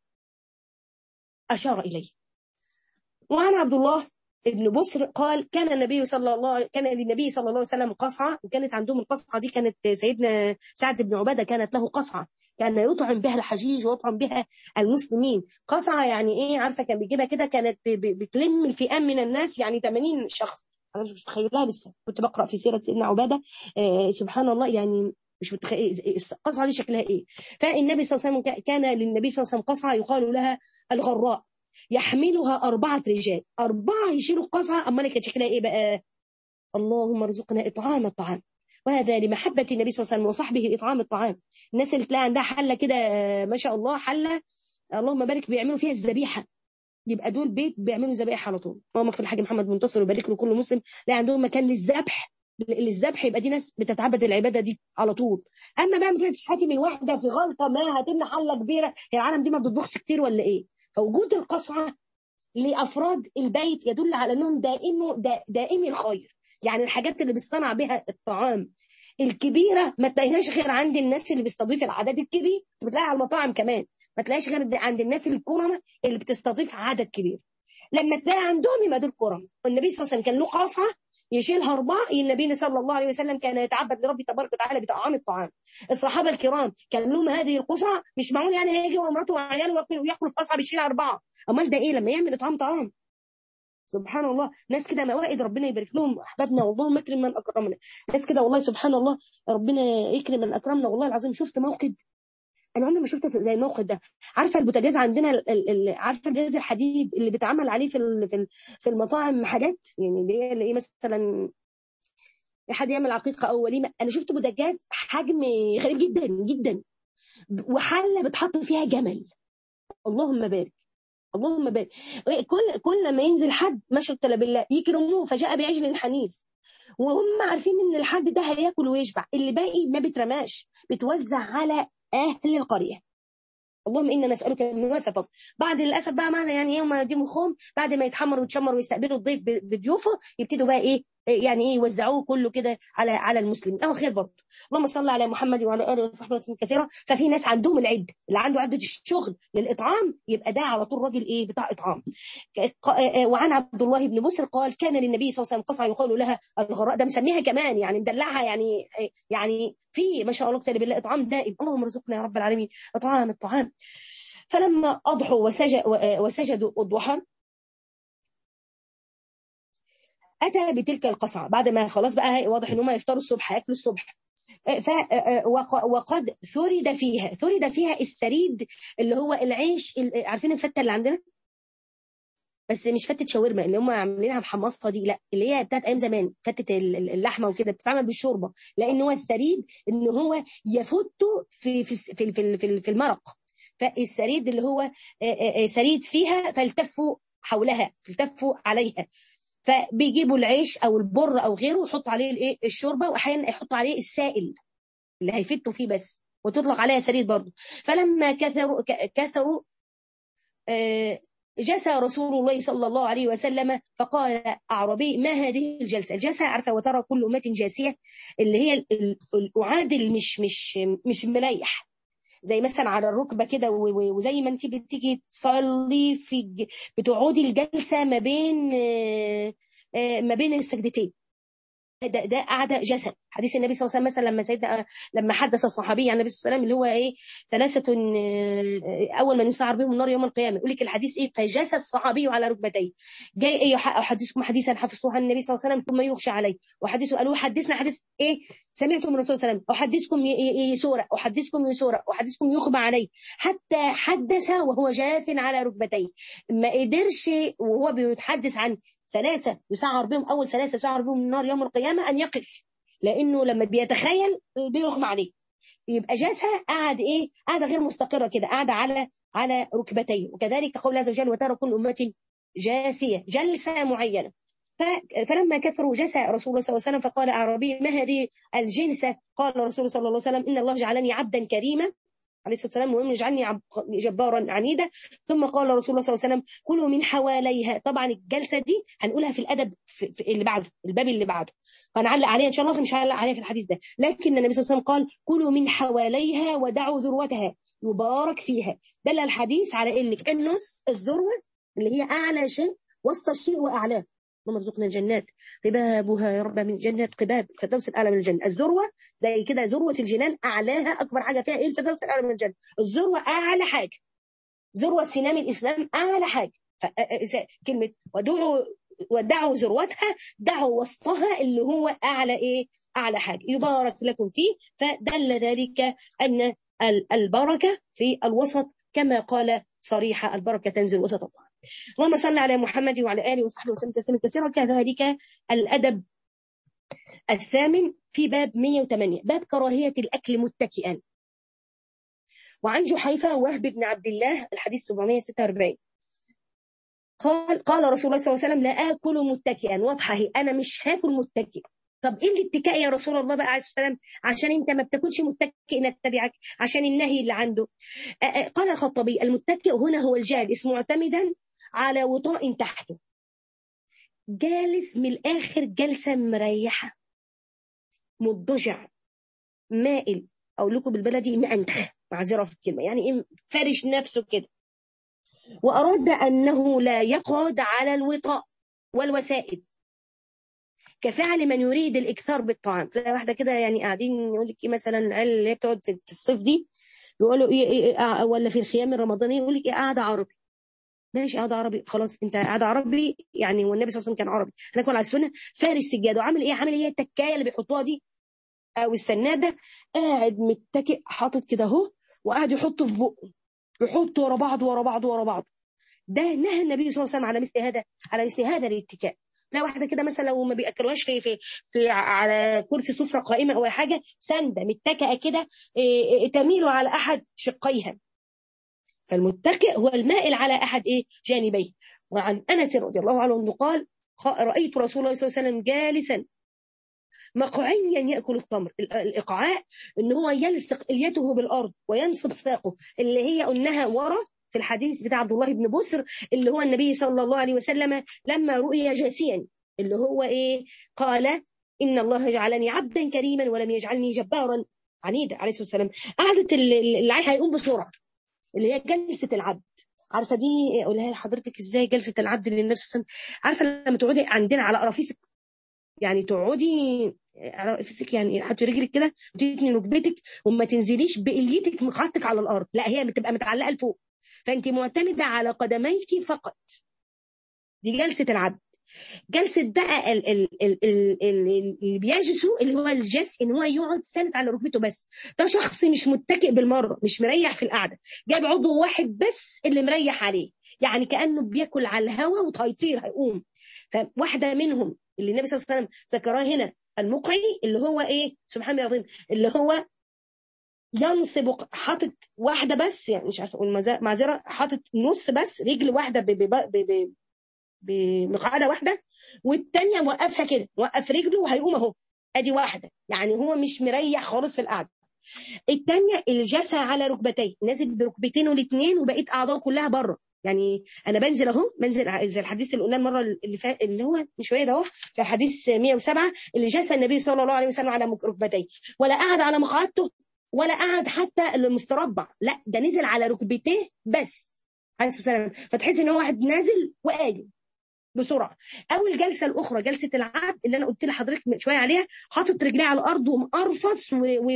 اشار اليه وعن عبد الله ابن بصر قال كان النبي صلى الله كان للنبي صلى الله عليه وسلم قصعه وكانت عندهم القصعه دي كانت سيدنا سعد بن عباده كانت له قصعه كان يطعم بها الحجيج ويطعم بها المسلمين قصعة يعني ايه عارفة كان بيجيبها كده كانت بتلم الفئام من الناس يعني 80 شخص انا مش متخيلها لسه كنت بقرا في سيره سيدنا عباده آه سبحان الله يعني مش متخيل القصعه دي شكلها ايه فالنبي صلى الله عليه وسلم كان للنبي صلى الله عليه وسلم قصعه يقال لها الغراء يحملها أربعة رجال أربعة يشيلوا القصعة أما كانت شكلها إيه بقى اللهم ارزقنا إطعام الطعام وهذا لمحبة النبي صلى الله عليه وسلم وصحبه إطعام الطعام الناس اللي تلاقي عندها حلة كده ما شاء الله حلة اللهم بارك بيعملوا فيها الذبيحة يبقى دول بيت بيعملوا ذبائح على طول اللهم اغفر الحاج محمد منتصر ويبارك له كل مسلم لا عندهم مكان للذبح للذبح يبقى دي ناس بتتعبد العباده دي على طول اما بقى ما تروحش تشحتي من واحده في غلطه ما هتمنع حله كبيره هي العالم دي ما بتطبخش كتير ولا ايه فوجود القصعه لافراد البيت يدل على انهم دائم دائمي الخير يعني الحاجات اللي بيصطنع بها الطعام الكبيره ما تلاقيهاش غير عند الناس اللي بيستضيف العدد الكبير بتلاقيها على المطاعم كمان ما تلاقيش غير عند الناس الكرمه اللي بتستضيف عدد كبير لما تلاقي عندهم يبقى دول كرم والنبي صلى الله عليه وسلم كان له قصعه يشيلها اربعه النبي صلى الله عليه وسلم كان يتعبد لربه تبارك وتعالى بطعام الطعام الصحابه الكرام كان لهم هذه القصعه مش معقول يعني هيجي ومراته وعياله وياكلوا في قصعه بيشيل اربعه امال ده ايه لما يعمل اطعام طعام سبحان الله ناس كده موائد ربنا يبارك لهم احبابنا والله اكرم من اكرمنا ناس كده والله سبحان الله ربنا يكرم من اكرمنا والله العظيم شفت موقد انا عمري ما شفت زي الموقف ده عارفه البوتاجاز عندنا ال ال عارفه الجهاز الحديد اللي بيتعمل عليه في في في المطاعم حاجات يعني اللي هي اللي ايه مثلا حد يعمل عقيقه او وليمه انا شفت بوتاجاز حجم غريب جدا جدا وحله بتحط فيها جمل اللهم بارك اللهم بارك كل كل ما ينزل حد ما شاء الله بالله يكرموه فجاء بعجل حنيس وهم عارفين ان الحد ده هياكل ويشبع اللي باقي ما بيترماش بيتوزع على اهل القريه اللهم انا نسالك من واسع فضل بعد للاسف بقى معنا يعني يوم يديم الخوم بعد ما يتحمر ويتشمر ويستقبلوا الضيف بضيوفه يبتدوا بقى ايه يعني ايه يوزعوه كله كده على على المسلمين اهو خير برضه اللهم صل على محمد وعلى اله وصحبه وسلم كثيرا ففي ناس عندهم العد اللي عنده عده الشغل للاطعام يبقى ده على طول راجل ايه بتاع اطعام وعن عبد الله بن بسر قال كان للنبي صلى الله عليه وسلم قصعه يقال لها الغراء ده مسميها كمان يعني مدلعها يعني يعني في ما شاء الله كتاب بالله اطعام دائم اللهم ارزقنا يا رب العالمين اطعام الطعام فلما اضحوا وسجد وسجدوا الضحى اتى بتلك القصعه بعد ما خلاص بقى واضح ان هم يفطروا الصبح هياكلوا الصبح ف وقد ثرد فيها ثرد فيها السريد اللي هو العيش عارفين الفته اللي عندنا بس مش فتة شاورما اللي هم عاملينها محمصه دي لا اللي هي بتاعت ايام زمان فتة اللحمه وكده بتتعمل بالشوربه لان هو الثريد ان هو يفت في في في في, في المرق فالسريد اللي هو سريد فيها فالتفوا حولها فالتفوا عليها فبيجيبوا العيش او البر او غيره ويحطوا عليه الايه الشوربه واحيانا يحطوا عليه السائل اللي هيفتوا فيه بس وتطلق عليها سرير برضه فلما كثروا كثروا جسى رسول الله صلى الله عليه وسلم فقال اعرابي ما هذه الجلسه الجلسه عارفه وترى كل امه جاسيه اللي هي الاعاد مش مش مش مليح زي مثلا على الركبه كده وزي ما انت بتيجي تصلي في بتقعدي الجلسه ما بين ما بين السجدتين ده ده قاعده جسد حديث النبي صلى الله عليه وسلم مثلا لما سيدنا لما حدث الصحابي عن النبي صلى الله عليه وسلم اللي هو ايه ثلاثه اول من يسعر بهم النار يوم القيامه يقول لك الحديث ايه فجس الصحابي على ركبتيه جاي ايه احدثكم حديثا حفظتوه عن النبي صلى الله عليه وسلم ثم يغشى عليه وحديثه قالوا حدثنا حديث ايه سمعته من الرسول صلى الله عليه وسلم احدثكم يسوره احدثكم يسوره احدثكم يخبى عليه حتى حدث وهو جاث على ركبتيه ما قدرش وهو بيتحدث عن ثلاثة يسعر بهم أول ثلاثة يسعر بهم النار يوم القيامة أن يقف لأنه لما بيتخيل بيغمى عليه يبقى جالسة قاعد إيه قاعدة غير مستقرة كده قاعدة على على ركبتيه وكذلك قول الله عز وجل وترى كل أمة جاثية جلسة معينة فلما كثروا جثى رسول الله صلى الله عليه وسلم فقال أعرابي ما هذه الجلسة قال رسول صلى الله عليه وسلم إن الله جعلني عبدا كريما عليه الصلاه والسلام ومن يجعلني جبارا عنيدا ثم قال رسول الله صلى الله عليه وسلم كلوا من حواليها طبعا الجلسه دي هنقولها في الادب في اللي بعده الباب اللي بعده فنعلق عليها ان شاء الله مش هنعلق عليها في الحديث ده لكن النبي صلى الله عليه وسلم قال كلوا من حواليها ودعوا ذروتها يبارك فيها دل الحديث على ان النص الذروه اللي هي اعلى شيء وسط الشيء واعلاه اللهم ارزقنا الجنات قبابها يا رب من جنات قباب الفردوس الاعلى من الجنه الذروه زي كده ذروه الجنان اعلاها اكبر حاجه فيها ايه الفردوس الاعلى من الجنه الذروه اعلى حاجه ذروه سنام الاسلام اعلى حاجه كلمه ودعوا ودعوا ذروتها دعوا وسطها اللي هو اعلى ايه اعلى حاجه يبارك لكم فيه فدل ذلك ان البركه في الوسط كما قال صريحه البركه تنزل وسط الطعام اللهم صل على محمد وعلى اله وصحبه وسلم تسليما كثيرا كذلك الادب الثامن في باب 108 باب كراهيه الاكل متكئا وعن جحيفه وهب بن عبد الله الحديث 746 قال قال رسول الله صلى الله عليه وسلم لا اكل متكئا واضحه هي انا مش هاكل متكئ طب ايه الاتكاء يا رسول الله بقى عليه الصلاه والسلام عشان انت ما بتاكلش متكئ نتبعك عشان النهي اللي عنده قال الخطابي المتكئ هنا هو الجالس معتمدا على وطاء تحته جالس من الاخر جلسه مريحه مضجع مائل اقول لكم بالبلدي مأنتخ معذره في الكلمه يعني ايه فارش نفسه كده واراد انه لا يقعد على الوطاء والوسائد كفعل من يريد الاكثار بالطعام تلاقي واحده كده يعني قاعدين يقول لك ايه مثلا العيال اللي هي بتقعد في الصيف دي يقولوا إيه, إيه ولا في الخيام الرمضاني يقول لك ايه قاعده عربي ماشي قاعده عربي خلاص انت قاعده عربي يعني والنبي صلى الله عليه وسلم كان عربي احنا كنا على السنه فارس سجاده وعامل ايه عامل ايه التكايه اللي بيحطوها دي او السناده قاعد متكئ حاطط كده اهو وقاعد يحط في بقه يحط ورا بعض ورا بعض ورا بعض ده نهى النبي صلى الله عليه وسلم على مثل هذا على مثل هذا الاتكاء لا واحده كده مثلا لو ما بياكلوهاش في في, في على كرسي سفره قائمه او حاجه سانده متكئه كده تميل على احد شقيها فالمتكئ هو المائل على احد ايه جانبيه وعن انس رضي الله عنه انه قال رايت رسول الله صلى الله عليه وسلم جالسا مقعيا ياكل التمر الاقعاء ان هو يلصق اليته بالارض وينصب ساقه اللي هي قلناها ورا في الحديث بتاع عبد الله بن بسر اللي هو النبي صلى الله عليه وسلم لما رؤي جاسيا اللي هو ايه قال ان الله جعلني عبدا كريما ولم يجعلني جبارا عنيدا عليه الصلاه والسلام قعدة اللي هيقوم بسرعه اللي هي جلسه العبد عارفه دي اقولها لحضرتك ازاي جلسه العبد للنبي صلى الله عليه وسلم عارفه لما تقعدي عندنا على قرافيسك يعني تقعدي على قرافيسك يعني حطي رجلك كده وتتني ركبتك وما تنزليش بقليتك مقعدتك على الارض لا هي بتبقى متعلقه لفوق فانت معتمده على قدميك فقط دي جلسه العبد جلسه بقى ال ال ال ال اللي بيجلسوا اللي هو الجس ان هو يقعد ساند على ركبته بس ده شخص مش متكئ بالمره مش مريح في القعده جاب عضو واحد بس اللي مريح عليه يعني كانه بياكل على الهواء وهيطير هيقوم فواحده منهم اللي النبي صلى الله عليه وسلم ذكرها هنا المقعي اللي هو ايه سبحان الله العظيم اللي هو ينصب حاطط واحده بس يعني مش عارفه اقول معذره حاطط نص بس رجل واحده بمقعده واحده والثانيه موقفها كده موقف رجله وهيقوم اهو ادي واحده يعني هو مش مريح خالص في القعده الثانيه الجلسه على ركبتيه نازل بركبتينه الاثنين وبقيت اعضائه كلها بره يعني انا بنزل اهو بنزل زي الحديث اللي قلناه المره اللي فات اللي هو مش شويه ده اهو في الحديث 107 اللي جلس النبي صلى الله عليه وسلم على ركبتيه ولا قعد على مقعدته ولا قعد حتى المستربع لا ده نزل عليه ركبتيه بس عليه الصلاه والسلام فتحس ان هو واحد نازل وقايم بسرعه او الجلسه الاخرى جلسه العبد اللي انا قلت لحضرتك من شويه عليها حاطط رجليه على الارض ومقرفص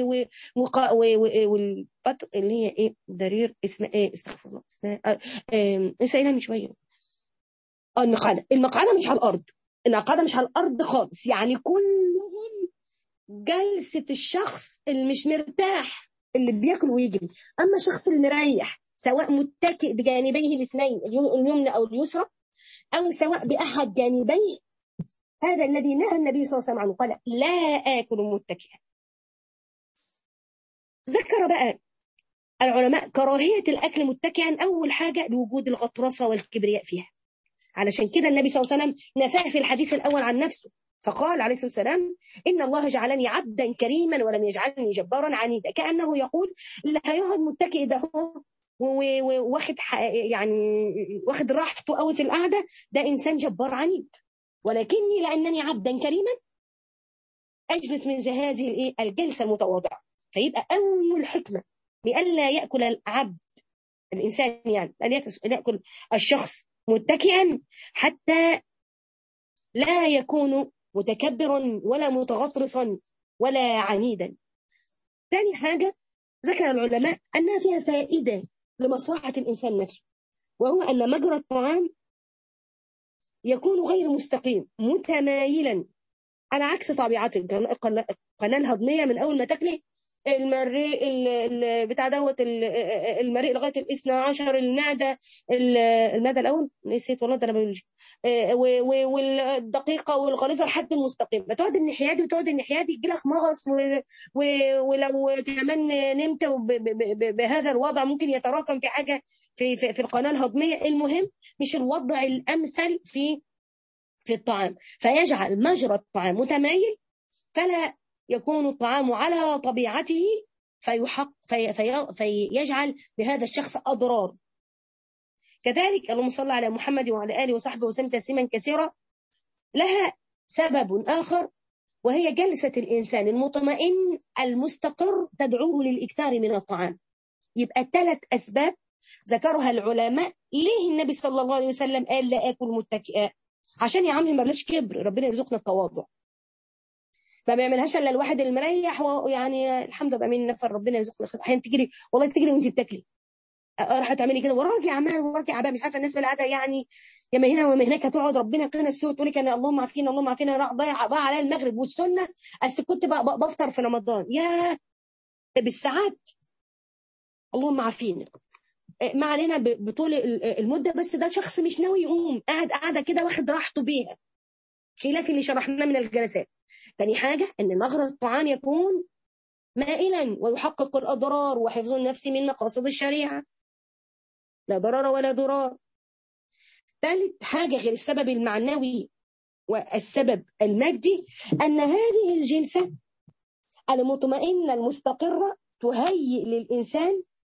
والبط اللي هي ايه ضرير اسمها ايه استغفر الله اسمها لسه قايلها من شويه اه المقعده المقعده مش على الارض المقعده مش على الارض خالص يعني كلهم جلسه الشخص اللي مش مرتاح اللي بياكل ويجري اما الشخص المريح سواء متكئ بجانبيه الاثنين اليمنى او اليسرى أو سواء بأحد جانبيه هذا الذي نهى النبي صلى الله عليه وسلم عنه قال لا آكل متكئا ذكر بقى العلماء كراهية الأكل متكئا أول حاجة لوجود الغطرسة والكبرياء فيها علشان كده النبي صلى الله عليه وسلم نفاه في الحديث الأول عن نفسه فقال عليه الصلاة والسلام إن الله جعلني عبدا كريما ولم يجعلني جبارا عنيدا كأنه يقول اللي هيقعد متكئ ده هو واخد يعني واخد راحته قوي في القعده ده انسان جبار عنيد ولكني لانني عبدا كريما اجلس من هذه الايه الجلسه المتواضعه فيبقى اول حكمه بألا ياكل العبد الانسان يعني ان ياكل الشخص متكئا حتى لا يكون متكبرا ولا متغطرسا ولا عنيدا ثاني حاجه ذكر العلماء انها فيها فائده لمصلحة الإنسان نفسه وهو أن مجرى الطعام يكون غير مستقيم متمايلا على عكس طبيعة القناة الهضمية من أول ما تاكلي المريء بتاع دوت المريء لغايه الاثنى عشر المعده المعده الاول نسيت والله ده انا بيولوجي والدقيقه والغليظه لحد المستقيم بتقعد الناحيه دي وتقعد الناحيه دي يجي لك مغص ولو كمان نمت بهذا الوضع ممكن يتراكم في حاجه في في, في القناه الهضميه المهم مش الوضع الامثل في في الطعام فيجعل مجرى الطعام متمايل فلا يكون الطعام على طبيعته فيحق في في فيجعل لهذا الشخص أضرار كذلك اللهم صل على محمد وعلى آله وصحبه وسلم تسليما كثيرا لها سبب آخر وهي جلسة الإنسان المطمئن المستقر تدعوه للإكثار من الطعام يبقى ثلاث أسباب ذكرها العلماء ليه النبي صلى الله عليه وسلم قال لا آكل متكئا عشان يا عمي ما بلاش كبر ربنا يرزقنا التواضع ما بيعملهاش الا الواحد المريح ويعني الحمد لله من نفر ربنا يرزقنا احيانا تجري والله تجري وانت بتاكلي راح تعملي كده وراكي عمال وراكي عباء مش عارفه الناس بالعاده يعني يا ما هنا وما هناك هتقعد ربنا يقينا السوء تقول لك انا اللهم عافينا اللهم عافينا راح ضيع ضاع عليا المغرب والسنه اصل كنت بفطر في رمضان يا بالساعات اللهم عافينا ما علينا بطول المده بس ده شخص مش ناوي يقوم قاعد قاعده كده واخد راحته بيها خلاف اللي شرحناه من الجلسات تاني حاجه ان مغرب الطعام يكون مائلا ويحقق الاضرار وحفظ النفس من مقاصد الشريعه لا ضرر ولا ضرار ثالث حاجة غير السبب المعنوي والسبب المادي أن هذه الجلسة المطمئنة المستقرة تهيئ للإنسان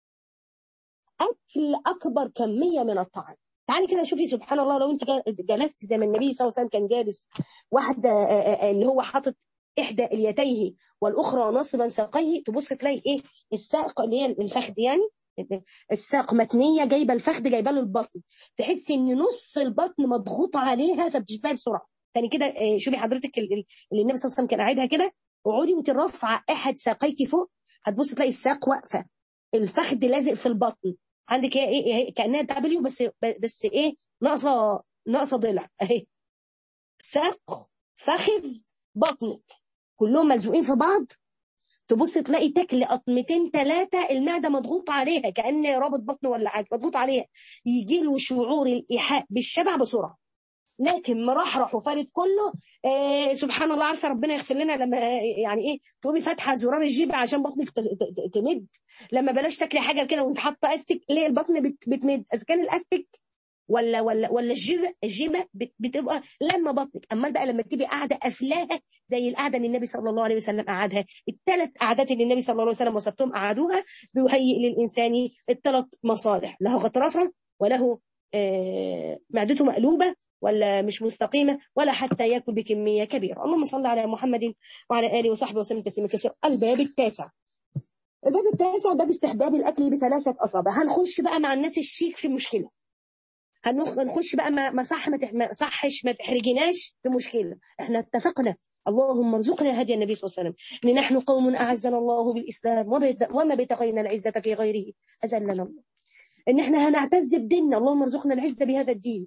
أكل أكبر كمية من الطعام تعالي كده شوفي سبحان الله لو انت جلست زي ما النبي صلى الله عليه وسلم كان جالس واحده اللي هو حاطط احدى اليتيه والاخرى ناصبا ساقيه تبص تلاقي ايه الساق اللي هي الفخذ يعني الساق متنيه جايبه الفخذ جايبه له البطن تحس ان نص البطن مضغوط عليها فبتشبعي بسرعه تاني كده شوفي حضرتك اللي النبي صلى الله عليه وسلم كان قاعدها كده اقعدي وانت رافعه احد ساقيك فوق هتبص تلاقي الساق واقفه الفخذ لازق في البطن عندك ايه ايه كانها دبليو بس بس ايه ناقصه ناقصه ضلع اهي ساق فخذ بطنك كلهم ملزوقين في بعض تبص تلاقي تاكل قطمتين ثلاثه المعده مضغوط عليها كان رابط بطن ولا حاجه مضغوط عليها يجي له شعور الايحاء بالشبع بسرعه لكن مرحرح وفارد كله آه سبحان الله عارفه ربنا يغفر لنا لما يعني ايه تقومي فاتحه زرار الجيب عشان بطنك تمد لما بلاش تاكلي حاجه كده وانت حاطه استك ليه البطن بت بتمد اذا كان الاستك ولا ولا ولا الجيبه الجيبه بتبقى لما بطنك اما بقى لما تبقي قاعده قافلاها زي القعده اللي النبي صلى الله عليه وسلم قعدها الثلاث قعدات اللي النبي صلى الله عليه وسلم وصفتهم قعدوها بيهيئ للانسان الثلاث مصالح له غطرسه وله آه معدته مقلوبه ولا مش مستقيمة ولا حتى يأكل بكمية كبيرة اللهم صل على محمد وعلى آله وصحبه وسلم تسليما كثيرا الباب التاسع الباب التاسع باب استحباب الأكل بثلاثة أصابع هنخش بقى مع الناس الشيك في مشكلة هنخش بقى ما صح ما صحش ما تحرجناش في مشكلة احنا اتفقنا اللهم ارزقنا هدي النبي صلى الله عليه وسلم ان نحن قوم اعزنا الله بالاسلام وما بتغينا العزه في غيره اذلنا الله ان احنا هنعتز بديننا اللهم ارزقنا العزه بهذا الدين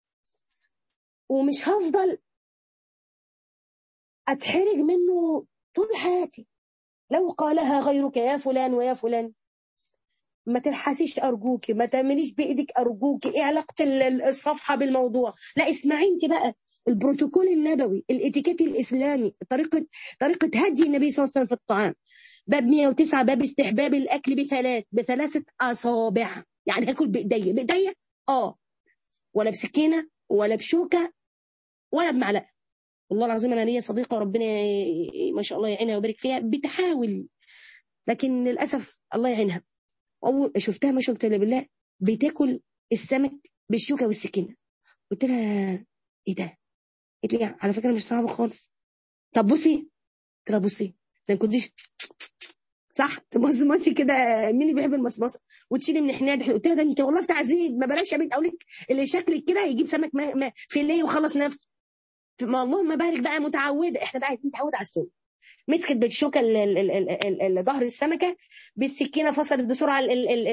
ومش هفضل اتحرج منه طول حياتي لو قالها غيرك يا فلان ويا فلان ما تلحسيش ارجوكي ما تعمليش بايدك ارجوكي ايه علاقه الصفحه بالموضوع لا اسمعي انت بقى البروتوكول النبوي الاتيكيت الاسلامي طريقه طريقه هدي النبي صلى الله عليه وسلم في الطعام باب 109 باب استحباب الاكل بثلاث بثلاثه اصابع يعني اكل بايديا بايديا اه ولا بسكينه ولا بشوكه ولا بمعلقه والله العظيم انا ليا صديقه ربنا ما شاء الله يعينها ويبارك فيها بتحاول لكن للاسف الله يعينها اول شفتها ما شفت الا بالله بتاكل السمك بالشوكه والسكينه قلت لها ايه ده؟ قلت لي على فكره مش صعبه خالص طب بصي قلت لها بصي ما كنتش صح تمصمصي كده مين اللي بيحب المصمصه وتشيلي من حنان قلت لها ده انت والله في تعذيب ما بلاش يا بنت اقول لك اللي شكلك كده يجيب سمك ما ما فيليه وخلص نفسه ما اللهم بارك بقى متعوده احنا بقى عايزين نتعود على السنه مسكت بالشوكه ظهر السمكه بالسكينه فصلت بسرعه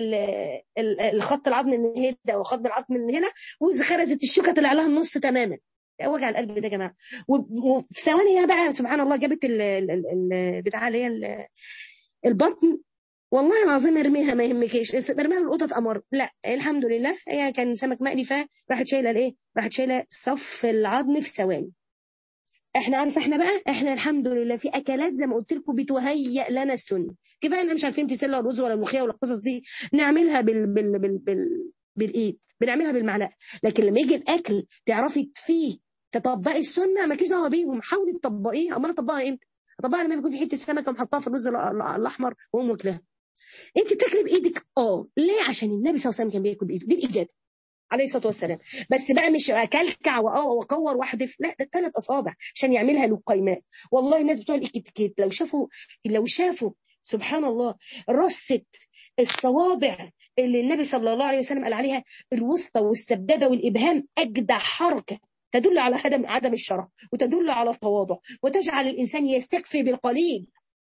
الخط العظم من هنا وخط العظم من هنا وخرزت الشوكه طلع لها النص تماما وجع القلب ده يا جماعه وفي ثواني بقى سبحان الله جابت البتاع اللي هي البطن والله العظيم ارميها ما يهمكيش ارميها القطط امر لا الحمد لله هي كان سمك مقلي فراحت شايله الايه راحت شايله صف العظم في ثواني احنا عارف احنا بقى احنا الحمد لله في اكلات زي ما قلت لكم بتهيئ لنا السنه كفايه احنا مش عارفين تسلة الرز ولا الملوخيه ولا القصص دي نعملها بال بال بال بال بالايد بنعملها بالمعلقه لكن لما يجي الاكل تعرفي فيه تطبقي السنه مالكيش دعوه بيهم حاولي تطبقيها امال اطبقها امتى؟ اطبقها لما يكون في حته سمكه ومحطها في الرز الاحمر وام واكلها انت بتاكلي بايدك اه ليه عشان النبي صلى الله عليه وسلم كان بياكل بايده دي الاجابه عليه الصلاه والسلام بس بقى مش اكلكع واكور واحدف لا ده ثلاث اصابع عشان يعملها لقيمات والله الناس بتوع الاتيكيت لو شافوا لو شافوا سبحان الله رصه الصوابع اللي النبي صلى الله عليه وسلم قال عليها الوسطى والسبابه والابهام اجدع حركه تدل على عدم عدم الشرف وتدل على التواضع وتجعل الانسان يستكفي بالقليل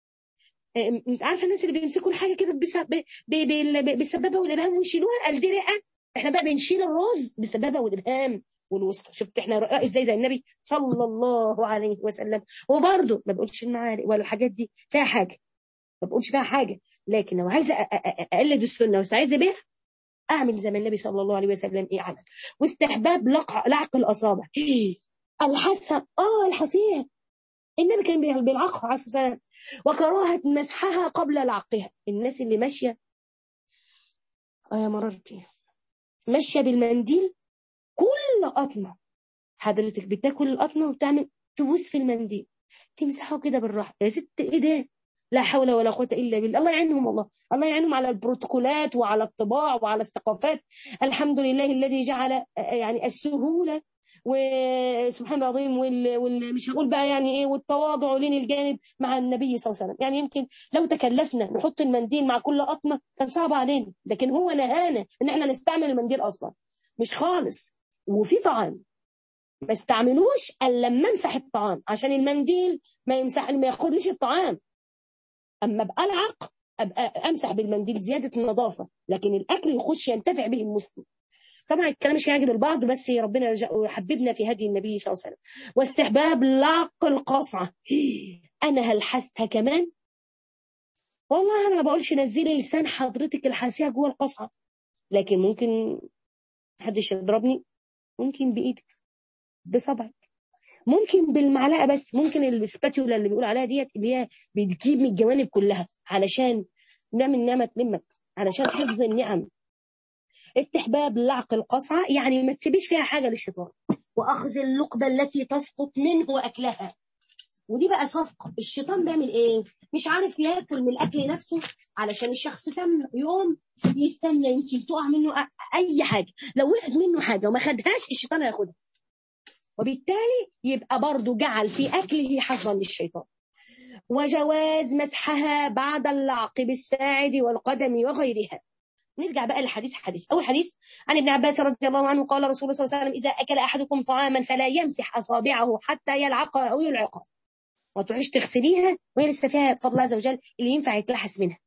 عارفه الناس اللي بيمسكوا الحاجه كده بالسبابه والابهام ويشيلوها قال دي رئه احنا بقى بنشيل الرز بالسبابه والابهام والوسطى شفت احنا رقاق ازاي زي النبي صلى الله عليه وسلم وبرضه ما بقولش المعارك ولا الحاجات دي فيها حاجه ما بقولش فيها حاجه لكن لو عايزه اقلد السنه واستعيذ بيها اعمل زي ما النبي صلى الله عليه وسلم ايه عمل واستحباب لقع لعق الاصابع الحسه اه الحسيه النبي كان بيلعقها عليه الصلاه والسلام وكراهه مسحها قبل لعقها الناس اللي ماشيه اه يا مررتي ماشيه بالمنديل كل قطمه حضرتك بتاكل القطمه وبتعمل تبوس في المنديل تمسحه كده بالراحه يا ست ايه ده لا حول ولا قوه الا بالله الله يعينهم والله الله يعينهم على البروتوكولات وعلى الطباع وعلى الثقافات الحمد لله الذي جعل يعني السهوله وسبحان العظيم وال... مش هقول بقى يعني ايه والتواضع لين الجانب مع النبي صلى الله عليه وسلم يعني يمكن لو تكلفنا نحط المنديل مع كل قطمه كان صعب علينا لكن هو نهانا ان احنا نستعمل المنديل اصلا مش خالص وفي طعام ما استعملوش الا لما امسح الطعام عشان المنديل ما يمسح ما ياخدليش الطعام اما ابقى العق ابقى امسح بالمنديل زياده النظافه لكن الاكل يخش ينتفع به المسلم طبعا الكلام مش هيعجب البعض بس ربنا يحببنا في هدي النبي صلى الله عليه وسلم واستحباب لعق القصعه انا هلحسها كمان والله انا ما بقولش نزلي لسان حضرتك الحاسيه جوه القصعه لكن ممكن محدش يضربني ممكن بايدك بصبعك ممكن بالمعلقه بس ممكن السباتيولا اللي بيقول عليها ديت اللي هي بتجيب من الجوانب كلها علشان نعمل نعمه تلمك علشان حفظ النعم استحباب لعق القصعه يعني ما تسيبيش فيها حاجه للشيطان واخذ اللقبه التي تسقط منه واكلها ودي بقى صفقه الشيطان بيعمل ايه مش عارف ياكل من الاكل نفسه علشان الشخص سم يوم يستنى يمكن تقع منه اي حاجه لو وقعت منه حاجه وما خدهاش الشيطان هياخدها وبالتالي يبقى برضه جعل في أكله حظا للشيطان وجواز مسحها بعد اللعق بالساعد والقدم وغيرها نرجع بقى للحديث حديث أول حديث عن ابن عباس رضي الله عنه قال رسول الله صلى الله عليه وسلم إذا أكل أحدكم طعاما فلا يمسح أصابعه حتى يلعقها أو يلعقها ما تروحيش تغسليها وهي لسه فيها فضل الله عز وجل اللي ينفع يتلحس منها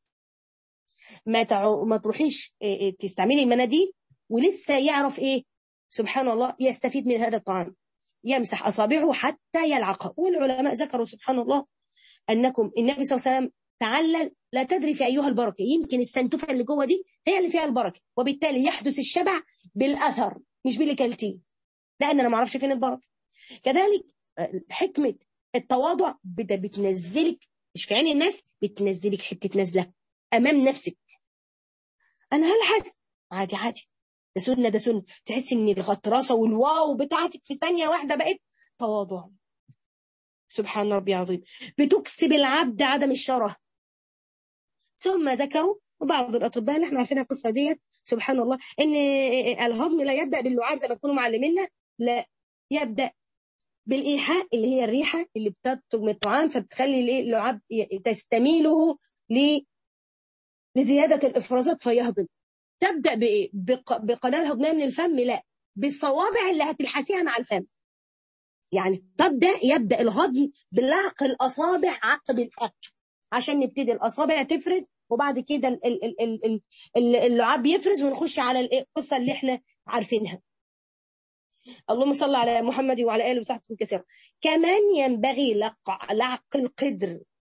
ما تعو... ما تروحيش تستعملي المناديل ولسه يعرف ايه سبحان الله يستفيد من هذا الطعام يمسح أصابعه حتى يلعقها والعلماء ذكروا سبحان الله أنكم النبي صلى الله عليه وسلم تعلل لا تدري في أيها البركة يمكن السنتوفة اللي جوه دي هي اللي فيها البركة وبالتالي يحدث الشبع بالأثر مش بالكالتين لأن أنا ما أعرفش فين البركة كذلك حكمة التواضع بتنزلك مش في عين الناس بتنزلك حتة نزلة أمام نفسك أنا هلحس عادي عادي ده سنه ده سنه تحس ان الغطرسه والواو بتاعتك في ثانيه واحده بقت تواضع سبحان ربي العظيم بتكسب العبد عدم الشره ثم ذكروا وبعض الاطباء اللي احنا عارفين القصه ديت سبحان الله ان الهضم لا يبدا باللعاب زي ما كانوا معلمينا لا يبدا بالايحاء اللي هي الريحه اللي بتطلب من الطعام فبتخلي اللعاب تستميله لزياده الافرازات فيهضم تبدا بايه بقناه الهضميه من الفم لا بالصوابع اللي هتلحسيها مع الفم يعني تبدا يبدا الهضم بلعق الاصابع عقب الاكل عشان نبتدي الاصابع تفرز وبعد كده اللعاب يفرز ونخش على القصه اللي احنا عارفينها اللهم صل على محمد وعلى اله وصحبه كثيرا كمان ينبغي لق لعق القدر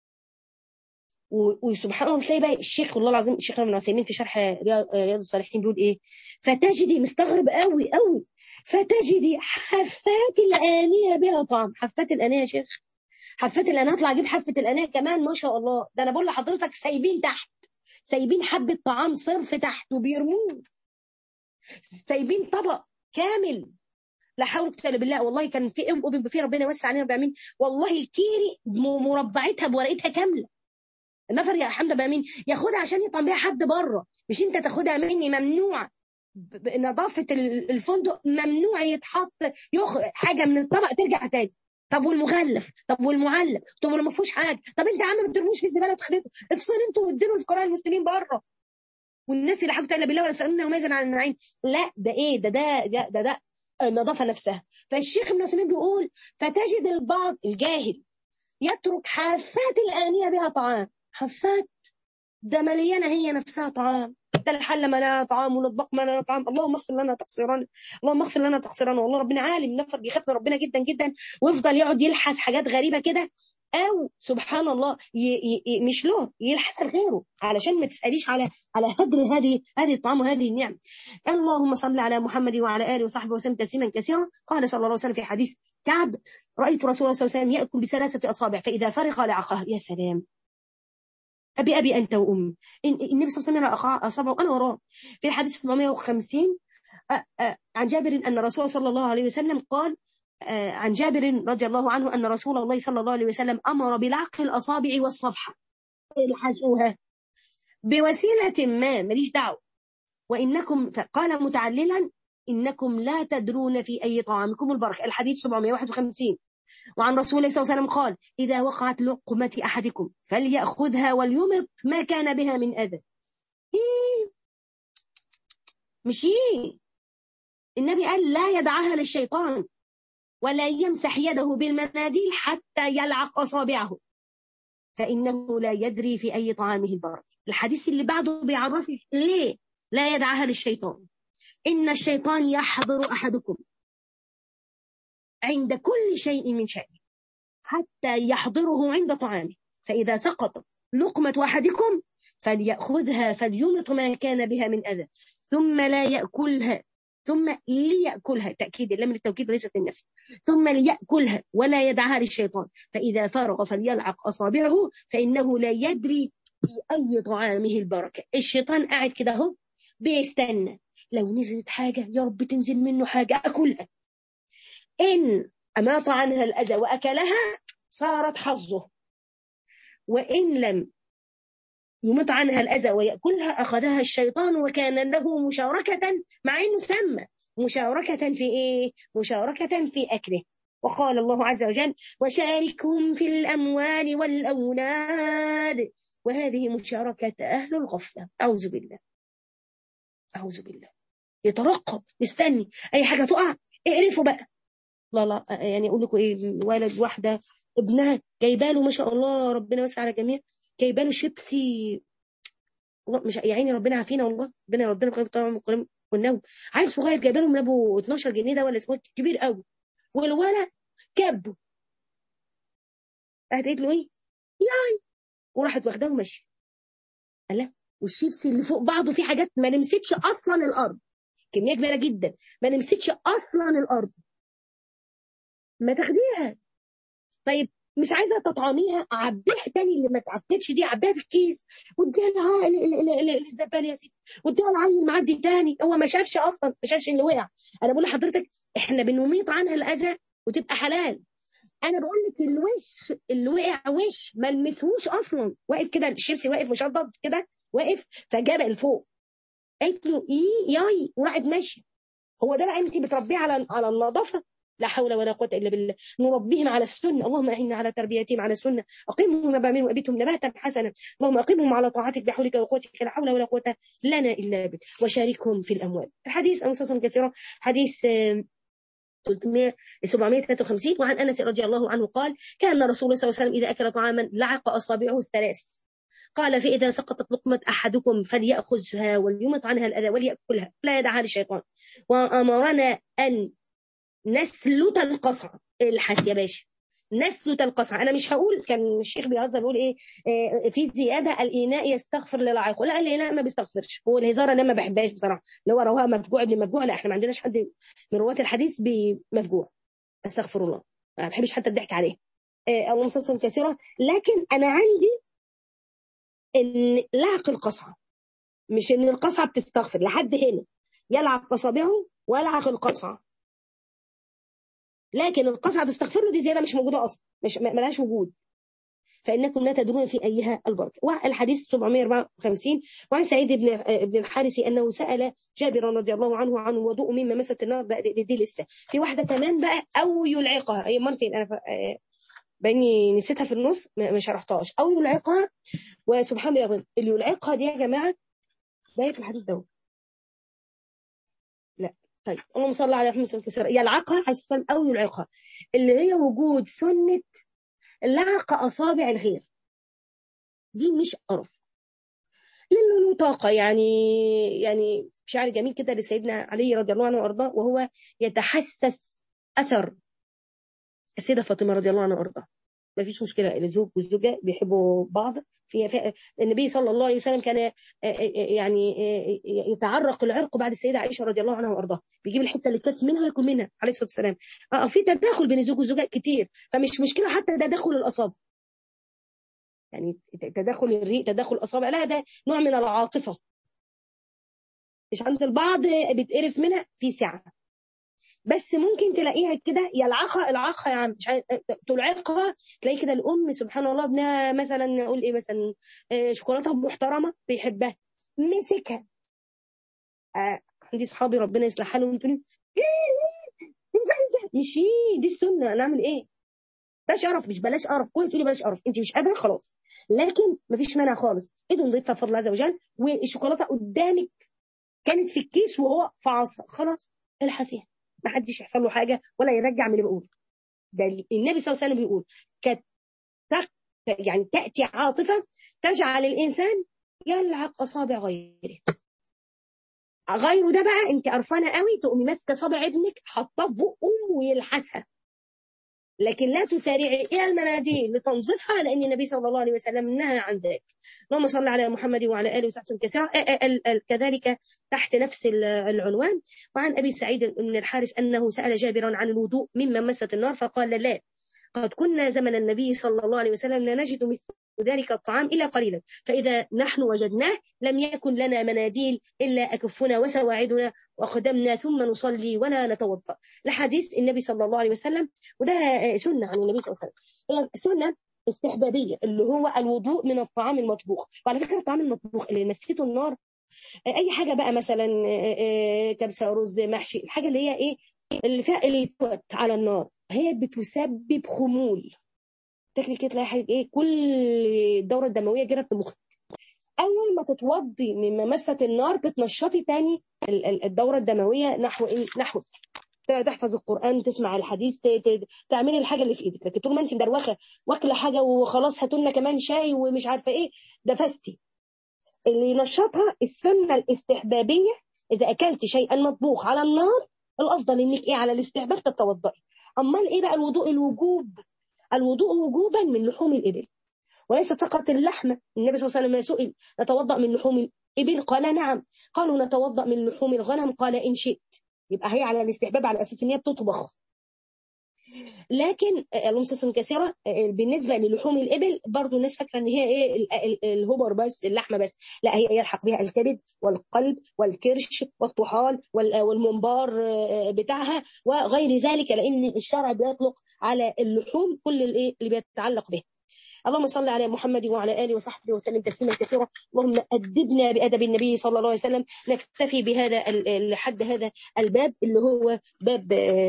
وسبحان الله تلاقي بقى الشيخ والله العظيم الشيخ ابن عثيمين في شرح رياض الصالحين بيقول ايه فتجدي مستغرب قوي قوي فتجدي حفات الانيه بها طعم حفات الانيه يا شيخ حفات الانيه اطلع اجيب حفه الانيه كمان ما شاء الله ده انا بقول لحضرتك سايبين تحت سايبين حبه طعام صرف تحت وبيرموه سايبين طبق كامل لا حول ولا قوه بالله والله كان في ام في ربنا يوسع علينا وبيعمل والله الكيري مربعتها بورقتها كامله النفر يا حمد بقى مين ياخدها عشان يطعم بيها حد بره مش انت تاخدها مني ممنوع نظافه الفندق ممنوع يتحط يخ... حاجه من الطبق ترجع تاني طب والمغلف طب والمعلب طب ولو ما فيهوش حاجه طب انت يا عم ما ترموش في الزباله تخليته افصل انتوا واديله الفقراء المسلمين بره والناس اللي حاجه الا بالله ولا تسالون ماذا عن النعيم لا ده ايه ده ده ده ده, ده النظافه نفسها فالشيخ ابن عثيمين بيقول فتجد البعض الجاهل يترك حافات الآنية بها طعام حافات ده مليانة هي نفسها طعام ده الحلة مليانة طعام والأطباق مليانة طعام اللهم اغفر لنا تقصيرنا اللهم اغفر لنا تقصيرنا والله ربنا عالم نفر بيخاف من ربنا جدا جدا ويفضل يقعد يلحس حاجات غريبة كده او سبحان الله ي ي مش له يلحس لغيره علشان ما تساليش على على هدر هذه هذه الطعام وهذه النعم اللهم صل على محمد وعلى اله وصحبه وسلم تسليما كثيرا قال صلى الله عليه وسلم في حديث كعب رايت رسول الله صلى الله عليه وسلم ياكل بثلاثه اصابع فاذا فرغ لعقها يا سلام ابي ابي انت وامي النبي صلى الله عليه وسلم اصابعه وانا وراه في الحديث 750 عن جابر ان الرسول صلى الله عليه وسلم قال عن جابر رضي الله عنه أن رسول الله صلى الله عليه وسلم أمر بلعق الأصابع والصفحة الحسوها بوسيلة ما ماليش دعوة وإنكم قال متعللا إنكم لا تدرون في أي طعامكم البركة الحديث 751 وعن رسول الله صلى الله عليه وسلم قال إذا وقعت لقمة أحدكم فليأخذها وليمط ما كان بها من أذى إيه مش إيه النبي قال لا يدعها للشيطان ولا يمسح يده بالمناديل حتى يلعق أصابعه فإنه لا يدري في أي طعامه البركة الحديث اللي بعده بيعرفك ليه لا يدعها للشيطان إن الشيطان يحضر أحدكم عند كل شيء من شأنه حتى يحضره عند طعامه فإذا سقطت لقمة أحدكم فليأخذها فليمط ما كان بها من أذى ثم لا يأكلها ثم ليأكلها تأكيد اللام للتوكيد وليست للنفي ثم ليأكلها ولا يدعها للشيطان فإذا فرغ فليلعق أصابعه فإنه لا يدري في أي طعامه البركة الشيطان قاعد كده اهو بيستنى لو نزلت حاجة يا رب تنزل منه حاجة أكلها إن أماط عنها الأذى وأكلها صارت حظه وإن لم يمط عنها الأذى ويأكلها أخذها الشيطان وكان له مشاركة مع أنه سمى مشاركة في إيه؟ مشاركة في أكله وقال الله عز وجل وشاركهم في الأموال والأولاد وهذه مشاركة أهل الغفلة أعوذ بالله أعوذ بالله يترقب مستني أي حاجة تقع اقرفوا بقى لا لا يعني أقول لكم إيه ولد واحدة ابنها جايباله ما شاء الله ربنا وسع على جميع جايباله شيبسي مش يا عيني ربنا عافينا والله ربنا يردنا بخير طبعا والنوم عيل صغير جايباله من ابو 12 جنيه ده ولا اسمه كبير قوي والولد كبه راحت قالت له ايه؟ ياي وراحت واخداه وماشيه قال لها والشيبسي اللي فوق بعضه فيه حاجات ما لمستش اصلا الارض كميه كبيره جدا ما لمستش اصلا الارض ما تاخديها طيب مش عايزه تطعميها عبيها تاني اللي ما اتعبتش دي عبيها في الكيس واديها لها للزبال يا سيدي واديها العيل معدي تاني هو ما شافش اصلا ما شافش اللي وقع انا بقول لحضرتك احنا بنميط عنها الاذى وتبقى حلال انا بقول لك الوش اللي وقع وش ما لمسهوش اصلا واقف كده الشيبسي واقف مشدد كده واقف فجاب لفوق قالت له ايه ياي وراحت ماشيه هو ده بقى انت بتربيه على على النظافه لا حول ولا قوة إلا بالله نربيهم على السنة اللهم أعنا على تربيتهم على السنة أقيمهم نبع منهم وأبيتهم نباتا حسنا اللهم أقيمهم على طاعتك بحولك وقوتك لا حول ولا قوة لنا إلا بك وشاركهم في الأموال الحديث أنصاص كثيرة حديث 753 وعن أنس رضي الله عنه قال كان رسول الله صلى الله عليه وسلم إذا أكل طعاما لعق أصابعه الثلاث قال فإذا سقطت لقمة أحدكم فليأخذها وليمط عنها الأذى وليأكلها لا يدعها للشيطان وأمرنا أن نسلت القصع الحس يا باشا نسلت القصع انا مش هقول كان الشيخ بيهزر بيقول ايه, إيه في زياده الاناء يستغفر للعائق لا الاناء ما بيستغفرش هو الهزار انا ما بحبهاش بصراحه اللي هو رواه مفجوع ابن مفجوع لا احنا ما عندناش حد من رواه الحديث بمفجوع استغفر الله ما بحبش حتى الضحك عليه إيه اللهم صل كثيرا لكن انا عندي ان لعق القصعه مش ان القصعه بتستغفر لحد هنا يلعق اصابعه ويلعق القصعه لكن القصعة تستغفر له دي زيادة مش موجودة أصلا مش ملهاش وجود فإنكم لا تدرون في أيها البركة والحديث 754 وعن سعيد بن بن الحارث أنه سأل جابر رضي الله عنه عن وضوء مما مست النار ده دي لسه في واحدة كمان بقى أو يلعقها هي مرة فين أنا بني نسيتها في النص ما شرحتهاش أو يلعقها وسبحان الله اللي يلعقها دي يا جماعة ده في الحديث ده لا طيب اللهم صل على محمد صلى الله عليه وسلم يلعقها حيث او يلعقها اللي هي وجود سنه لعق اصابع الغير دي مش قرف لانه له طاقه يعني يعني شعر جميل كده لسيدنا علي رضي الله عنه وارضاه وهو يتحسس اثر السيده فاطمه رضي الله عنها وارضاها ما فيش مشكله الزوج والزوجه بيحبوا بعض في, في النبي صلى الله عليه وسلم كان يعني يتعرق العرق بعد السيده عائشه رضي الله عنها وارضاها بيجيب الحته اللي كانت منها ياكل منها عليه الصلاه والسلام اه في تداخل بين الزوج والزوجه كتير فمش مشكله حتى تداخل الاصابع يعني تداخل الريق تداخل الاصابع لا ده نوع من العاطفه مش عند البعض بيتقرف منها في سعه بس ممكن تلاقيها كده يلعقها العقها يا عم مش تلعقها تلاقي كده الام سبحان الله ابنها مثلا نقول ايه مثلا شوكولاته محترمه بيحبها مسكها آه عندي صحابي ربنا يصلح حالهم تقول مش دي السنه نعمل ايه بلاش قرف مش بلاش قرف كل تقولي بلاش قرف انت مش قادره خلاص لكن مفيش مانع خالص ايده نضيفها بفضل الله عز وجل والشوكولاته قدامك كانت في الكيس وهو في عصا خلاص الحسيها ما حدش يحصل له حاجه ولا يرجع من اللي بيقوله ده النبي صلى الله عليه وسلم بيقول كت يعني تاتي عاطفه تجعل الانسان يلعق اصابع غيره غيره ده بقى انت قرفانه قوي تقومي ماسكه صابع ابنك حاطاه في بقه ويلحسها لكن لا تسارعي الى المناديل لتنظيفها لان النبي صلى الله عليه وسلم نهى عن ذلك اللهم صل على محمد وعلى اله وصحبه كثيرا كذلك تحت نفس العنوان وعن ابي سعيد بن الحارث انه سال جابرا عن الوضوء مما مست النار فقال لا قد كنا زمن النبي صلى الله عليه وسلم لا نجد مثل ذلك الطعام إلا قليلا فإذا نحن وجدناه لم يكن لنا مناديل إلا أكفنا وسواعدنا وقدمنا ثم نصلي ولا نتوضأ لحديث النبي صلى الله عليه وسلم وده سنة عن النبي صلى الله عليه وسلم سنة استحبابية اللي هو الوضوء من الطعام المطبوخ وعلى فكرة الطعام المطبوخ اللي مسيته النار أي حاجة بقى مثلا كبسة رز محشي الحاجة اللي هي إيه اللي فيها اللي على النار هي بتسبب خمول تاكلي كده تلاقي حاجه ايه كل الدوره الدمويه جرت في مخك اول ما تتوضي من ممسه النار بتنشطي تاني الدوره الدمويه نحو ايه نحو تحفظ القران تسمع الحديث تعملي الحاجه اللي في ايدك لكن طول ما انت مدروخه واكله حاجه وخلاص هاتوا لنا كمان شاي ومش عارفه ايه ده فاستي اللي ينشطها السنه الاستحبابيه اذا اكلت شيئا مطبوخ على النار الافضل انك ايه على الاستحباب تتوضئي امال ايه بقى الوضوء الوجوب الوضوء وجوبا من لحوم الإبل وليست فقط اللحمة النبي صلى الله عليه وسلم سئل نتوضأ من لحوم الإبل قال نعم قالوا نتوضأ من لحوم الغنم قال إن شئت يبقى هي على الاستحباب على أساس إن هي بتطبخ لكن اللهم كثيرة بالنسبة للحوم الإبل برضو الناس فاكرة إن هي إيه الهبر بس اللحمة بس لا هي يلحق بها الكبد والقلب والكرش والطحال والمنبار بتاعها وغير ذلك لأن الشرع بيطلق على اللحوم كل اللي بيتعلق به اللهم صل على محمد وعلى اله وصحبه وسلم تسليما كثيرا اللهم ادبنا بادب النبي صلى الله عليه وسلم نكتفي بهذا لحد هذا الباب اللي هو باب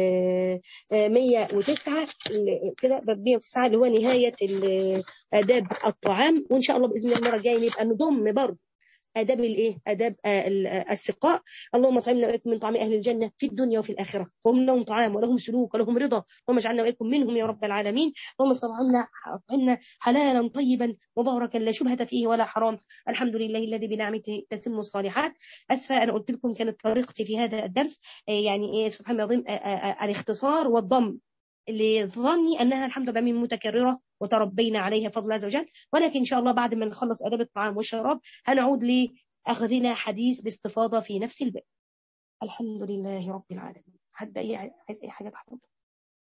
109 كده باب 109 اللي هو نهايه اداب الطعام وان شاء الله باذن الله المره الجايه نبقى نضم برضه آداب الإيه؟ آداب السقاء اللهم اطعمنا وإياكم من طعام أهل الجنة في الدنيا وفي الآخرة وهم لهم طعام ولهم سلوك ولهم رضا اللهم اجعلنا وإياكم منهم يا رب العالمين اللهم اطعمنا اطعمنا حلالا طيبا مباركا لا شبهة فيه ولا حرام الحمد لله الذي بنعمته تتم الصالحات أسفة أنا قلت لكم كانت طريقتي في هذا الدرس يعني إيه سبحان الله العظيم الاختصار والضم اللي ظني انها الحمد لله من متكرره وتربينا عليها فضل عز وجل ولكن ان شاء الله بعد ما نخلص اداب الطعام والشراب هنعود لاخذنا حديث باستفاضه في نفس الباب الحمد لله رب العالمين حد اي عايز اي حاجه تحضر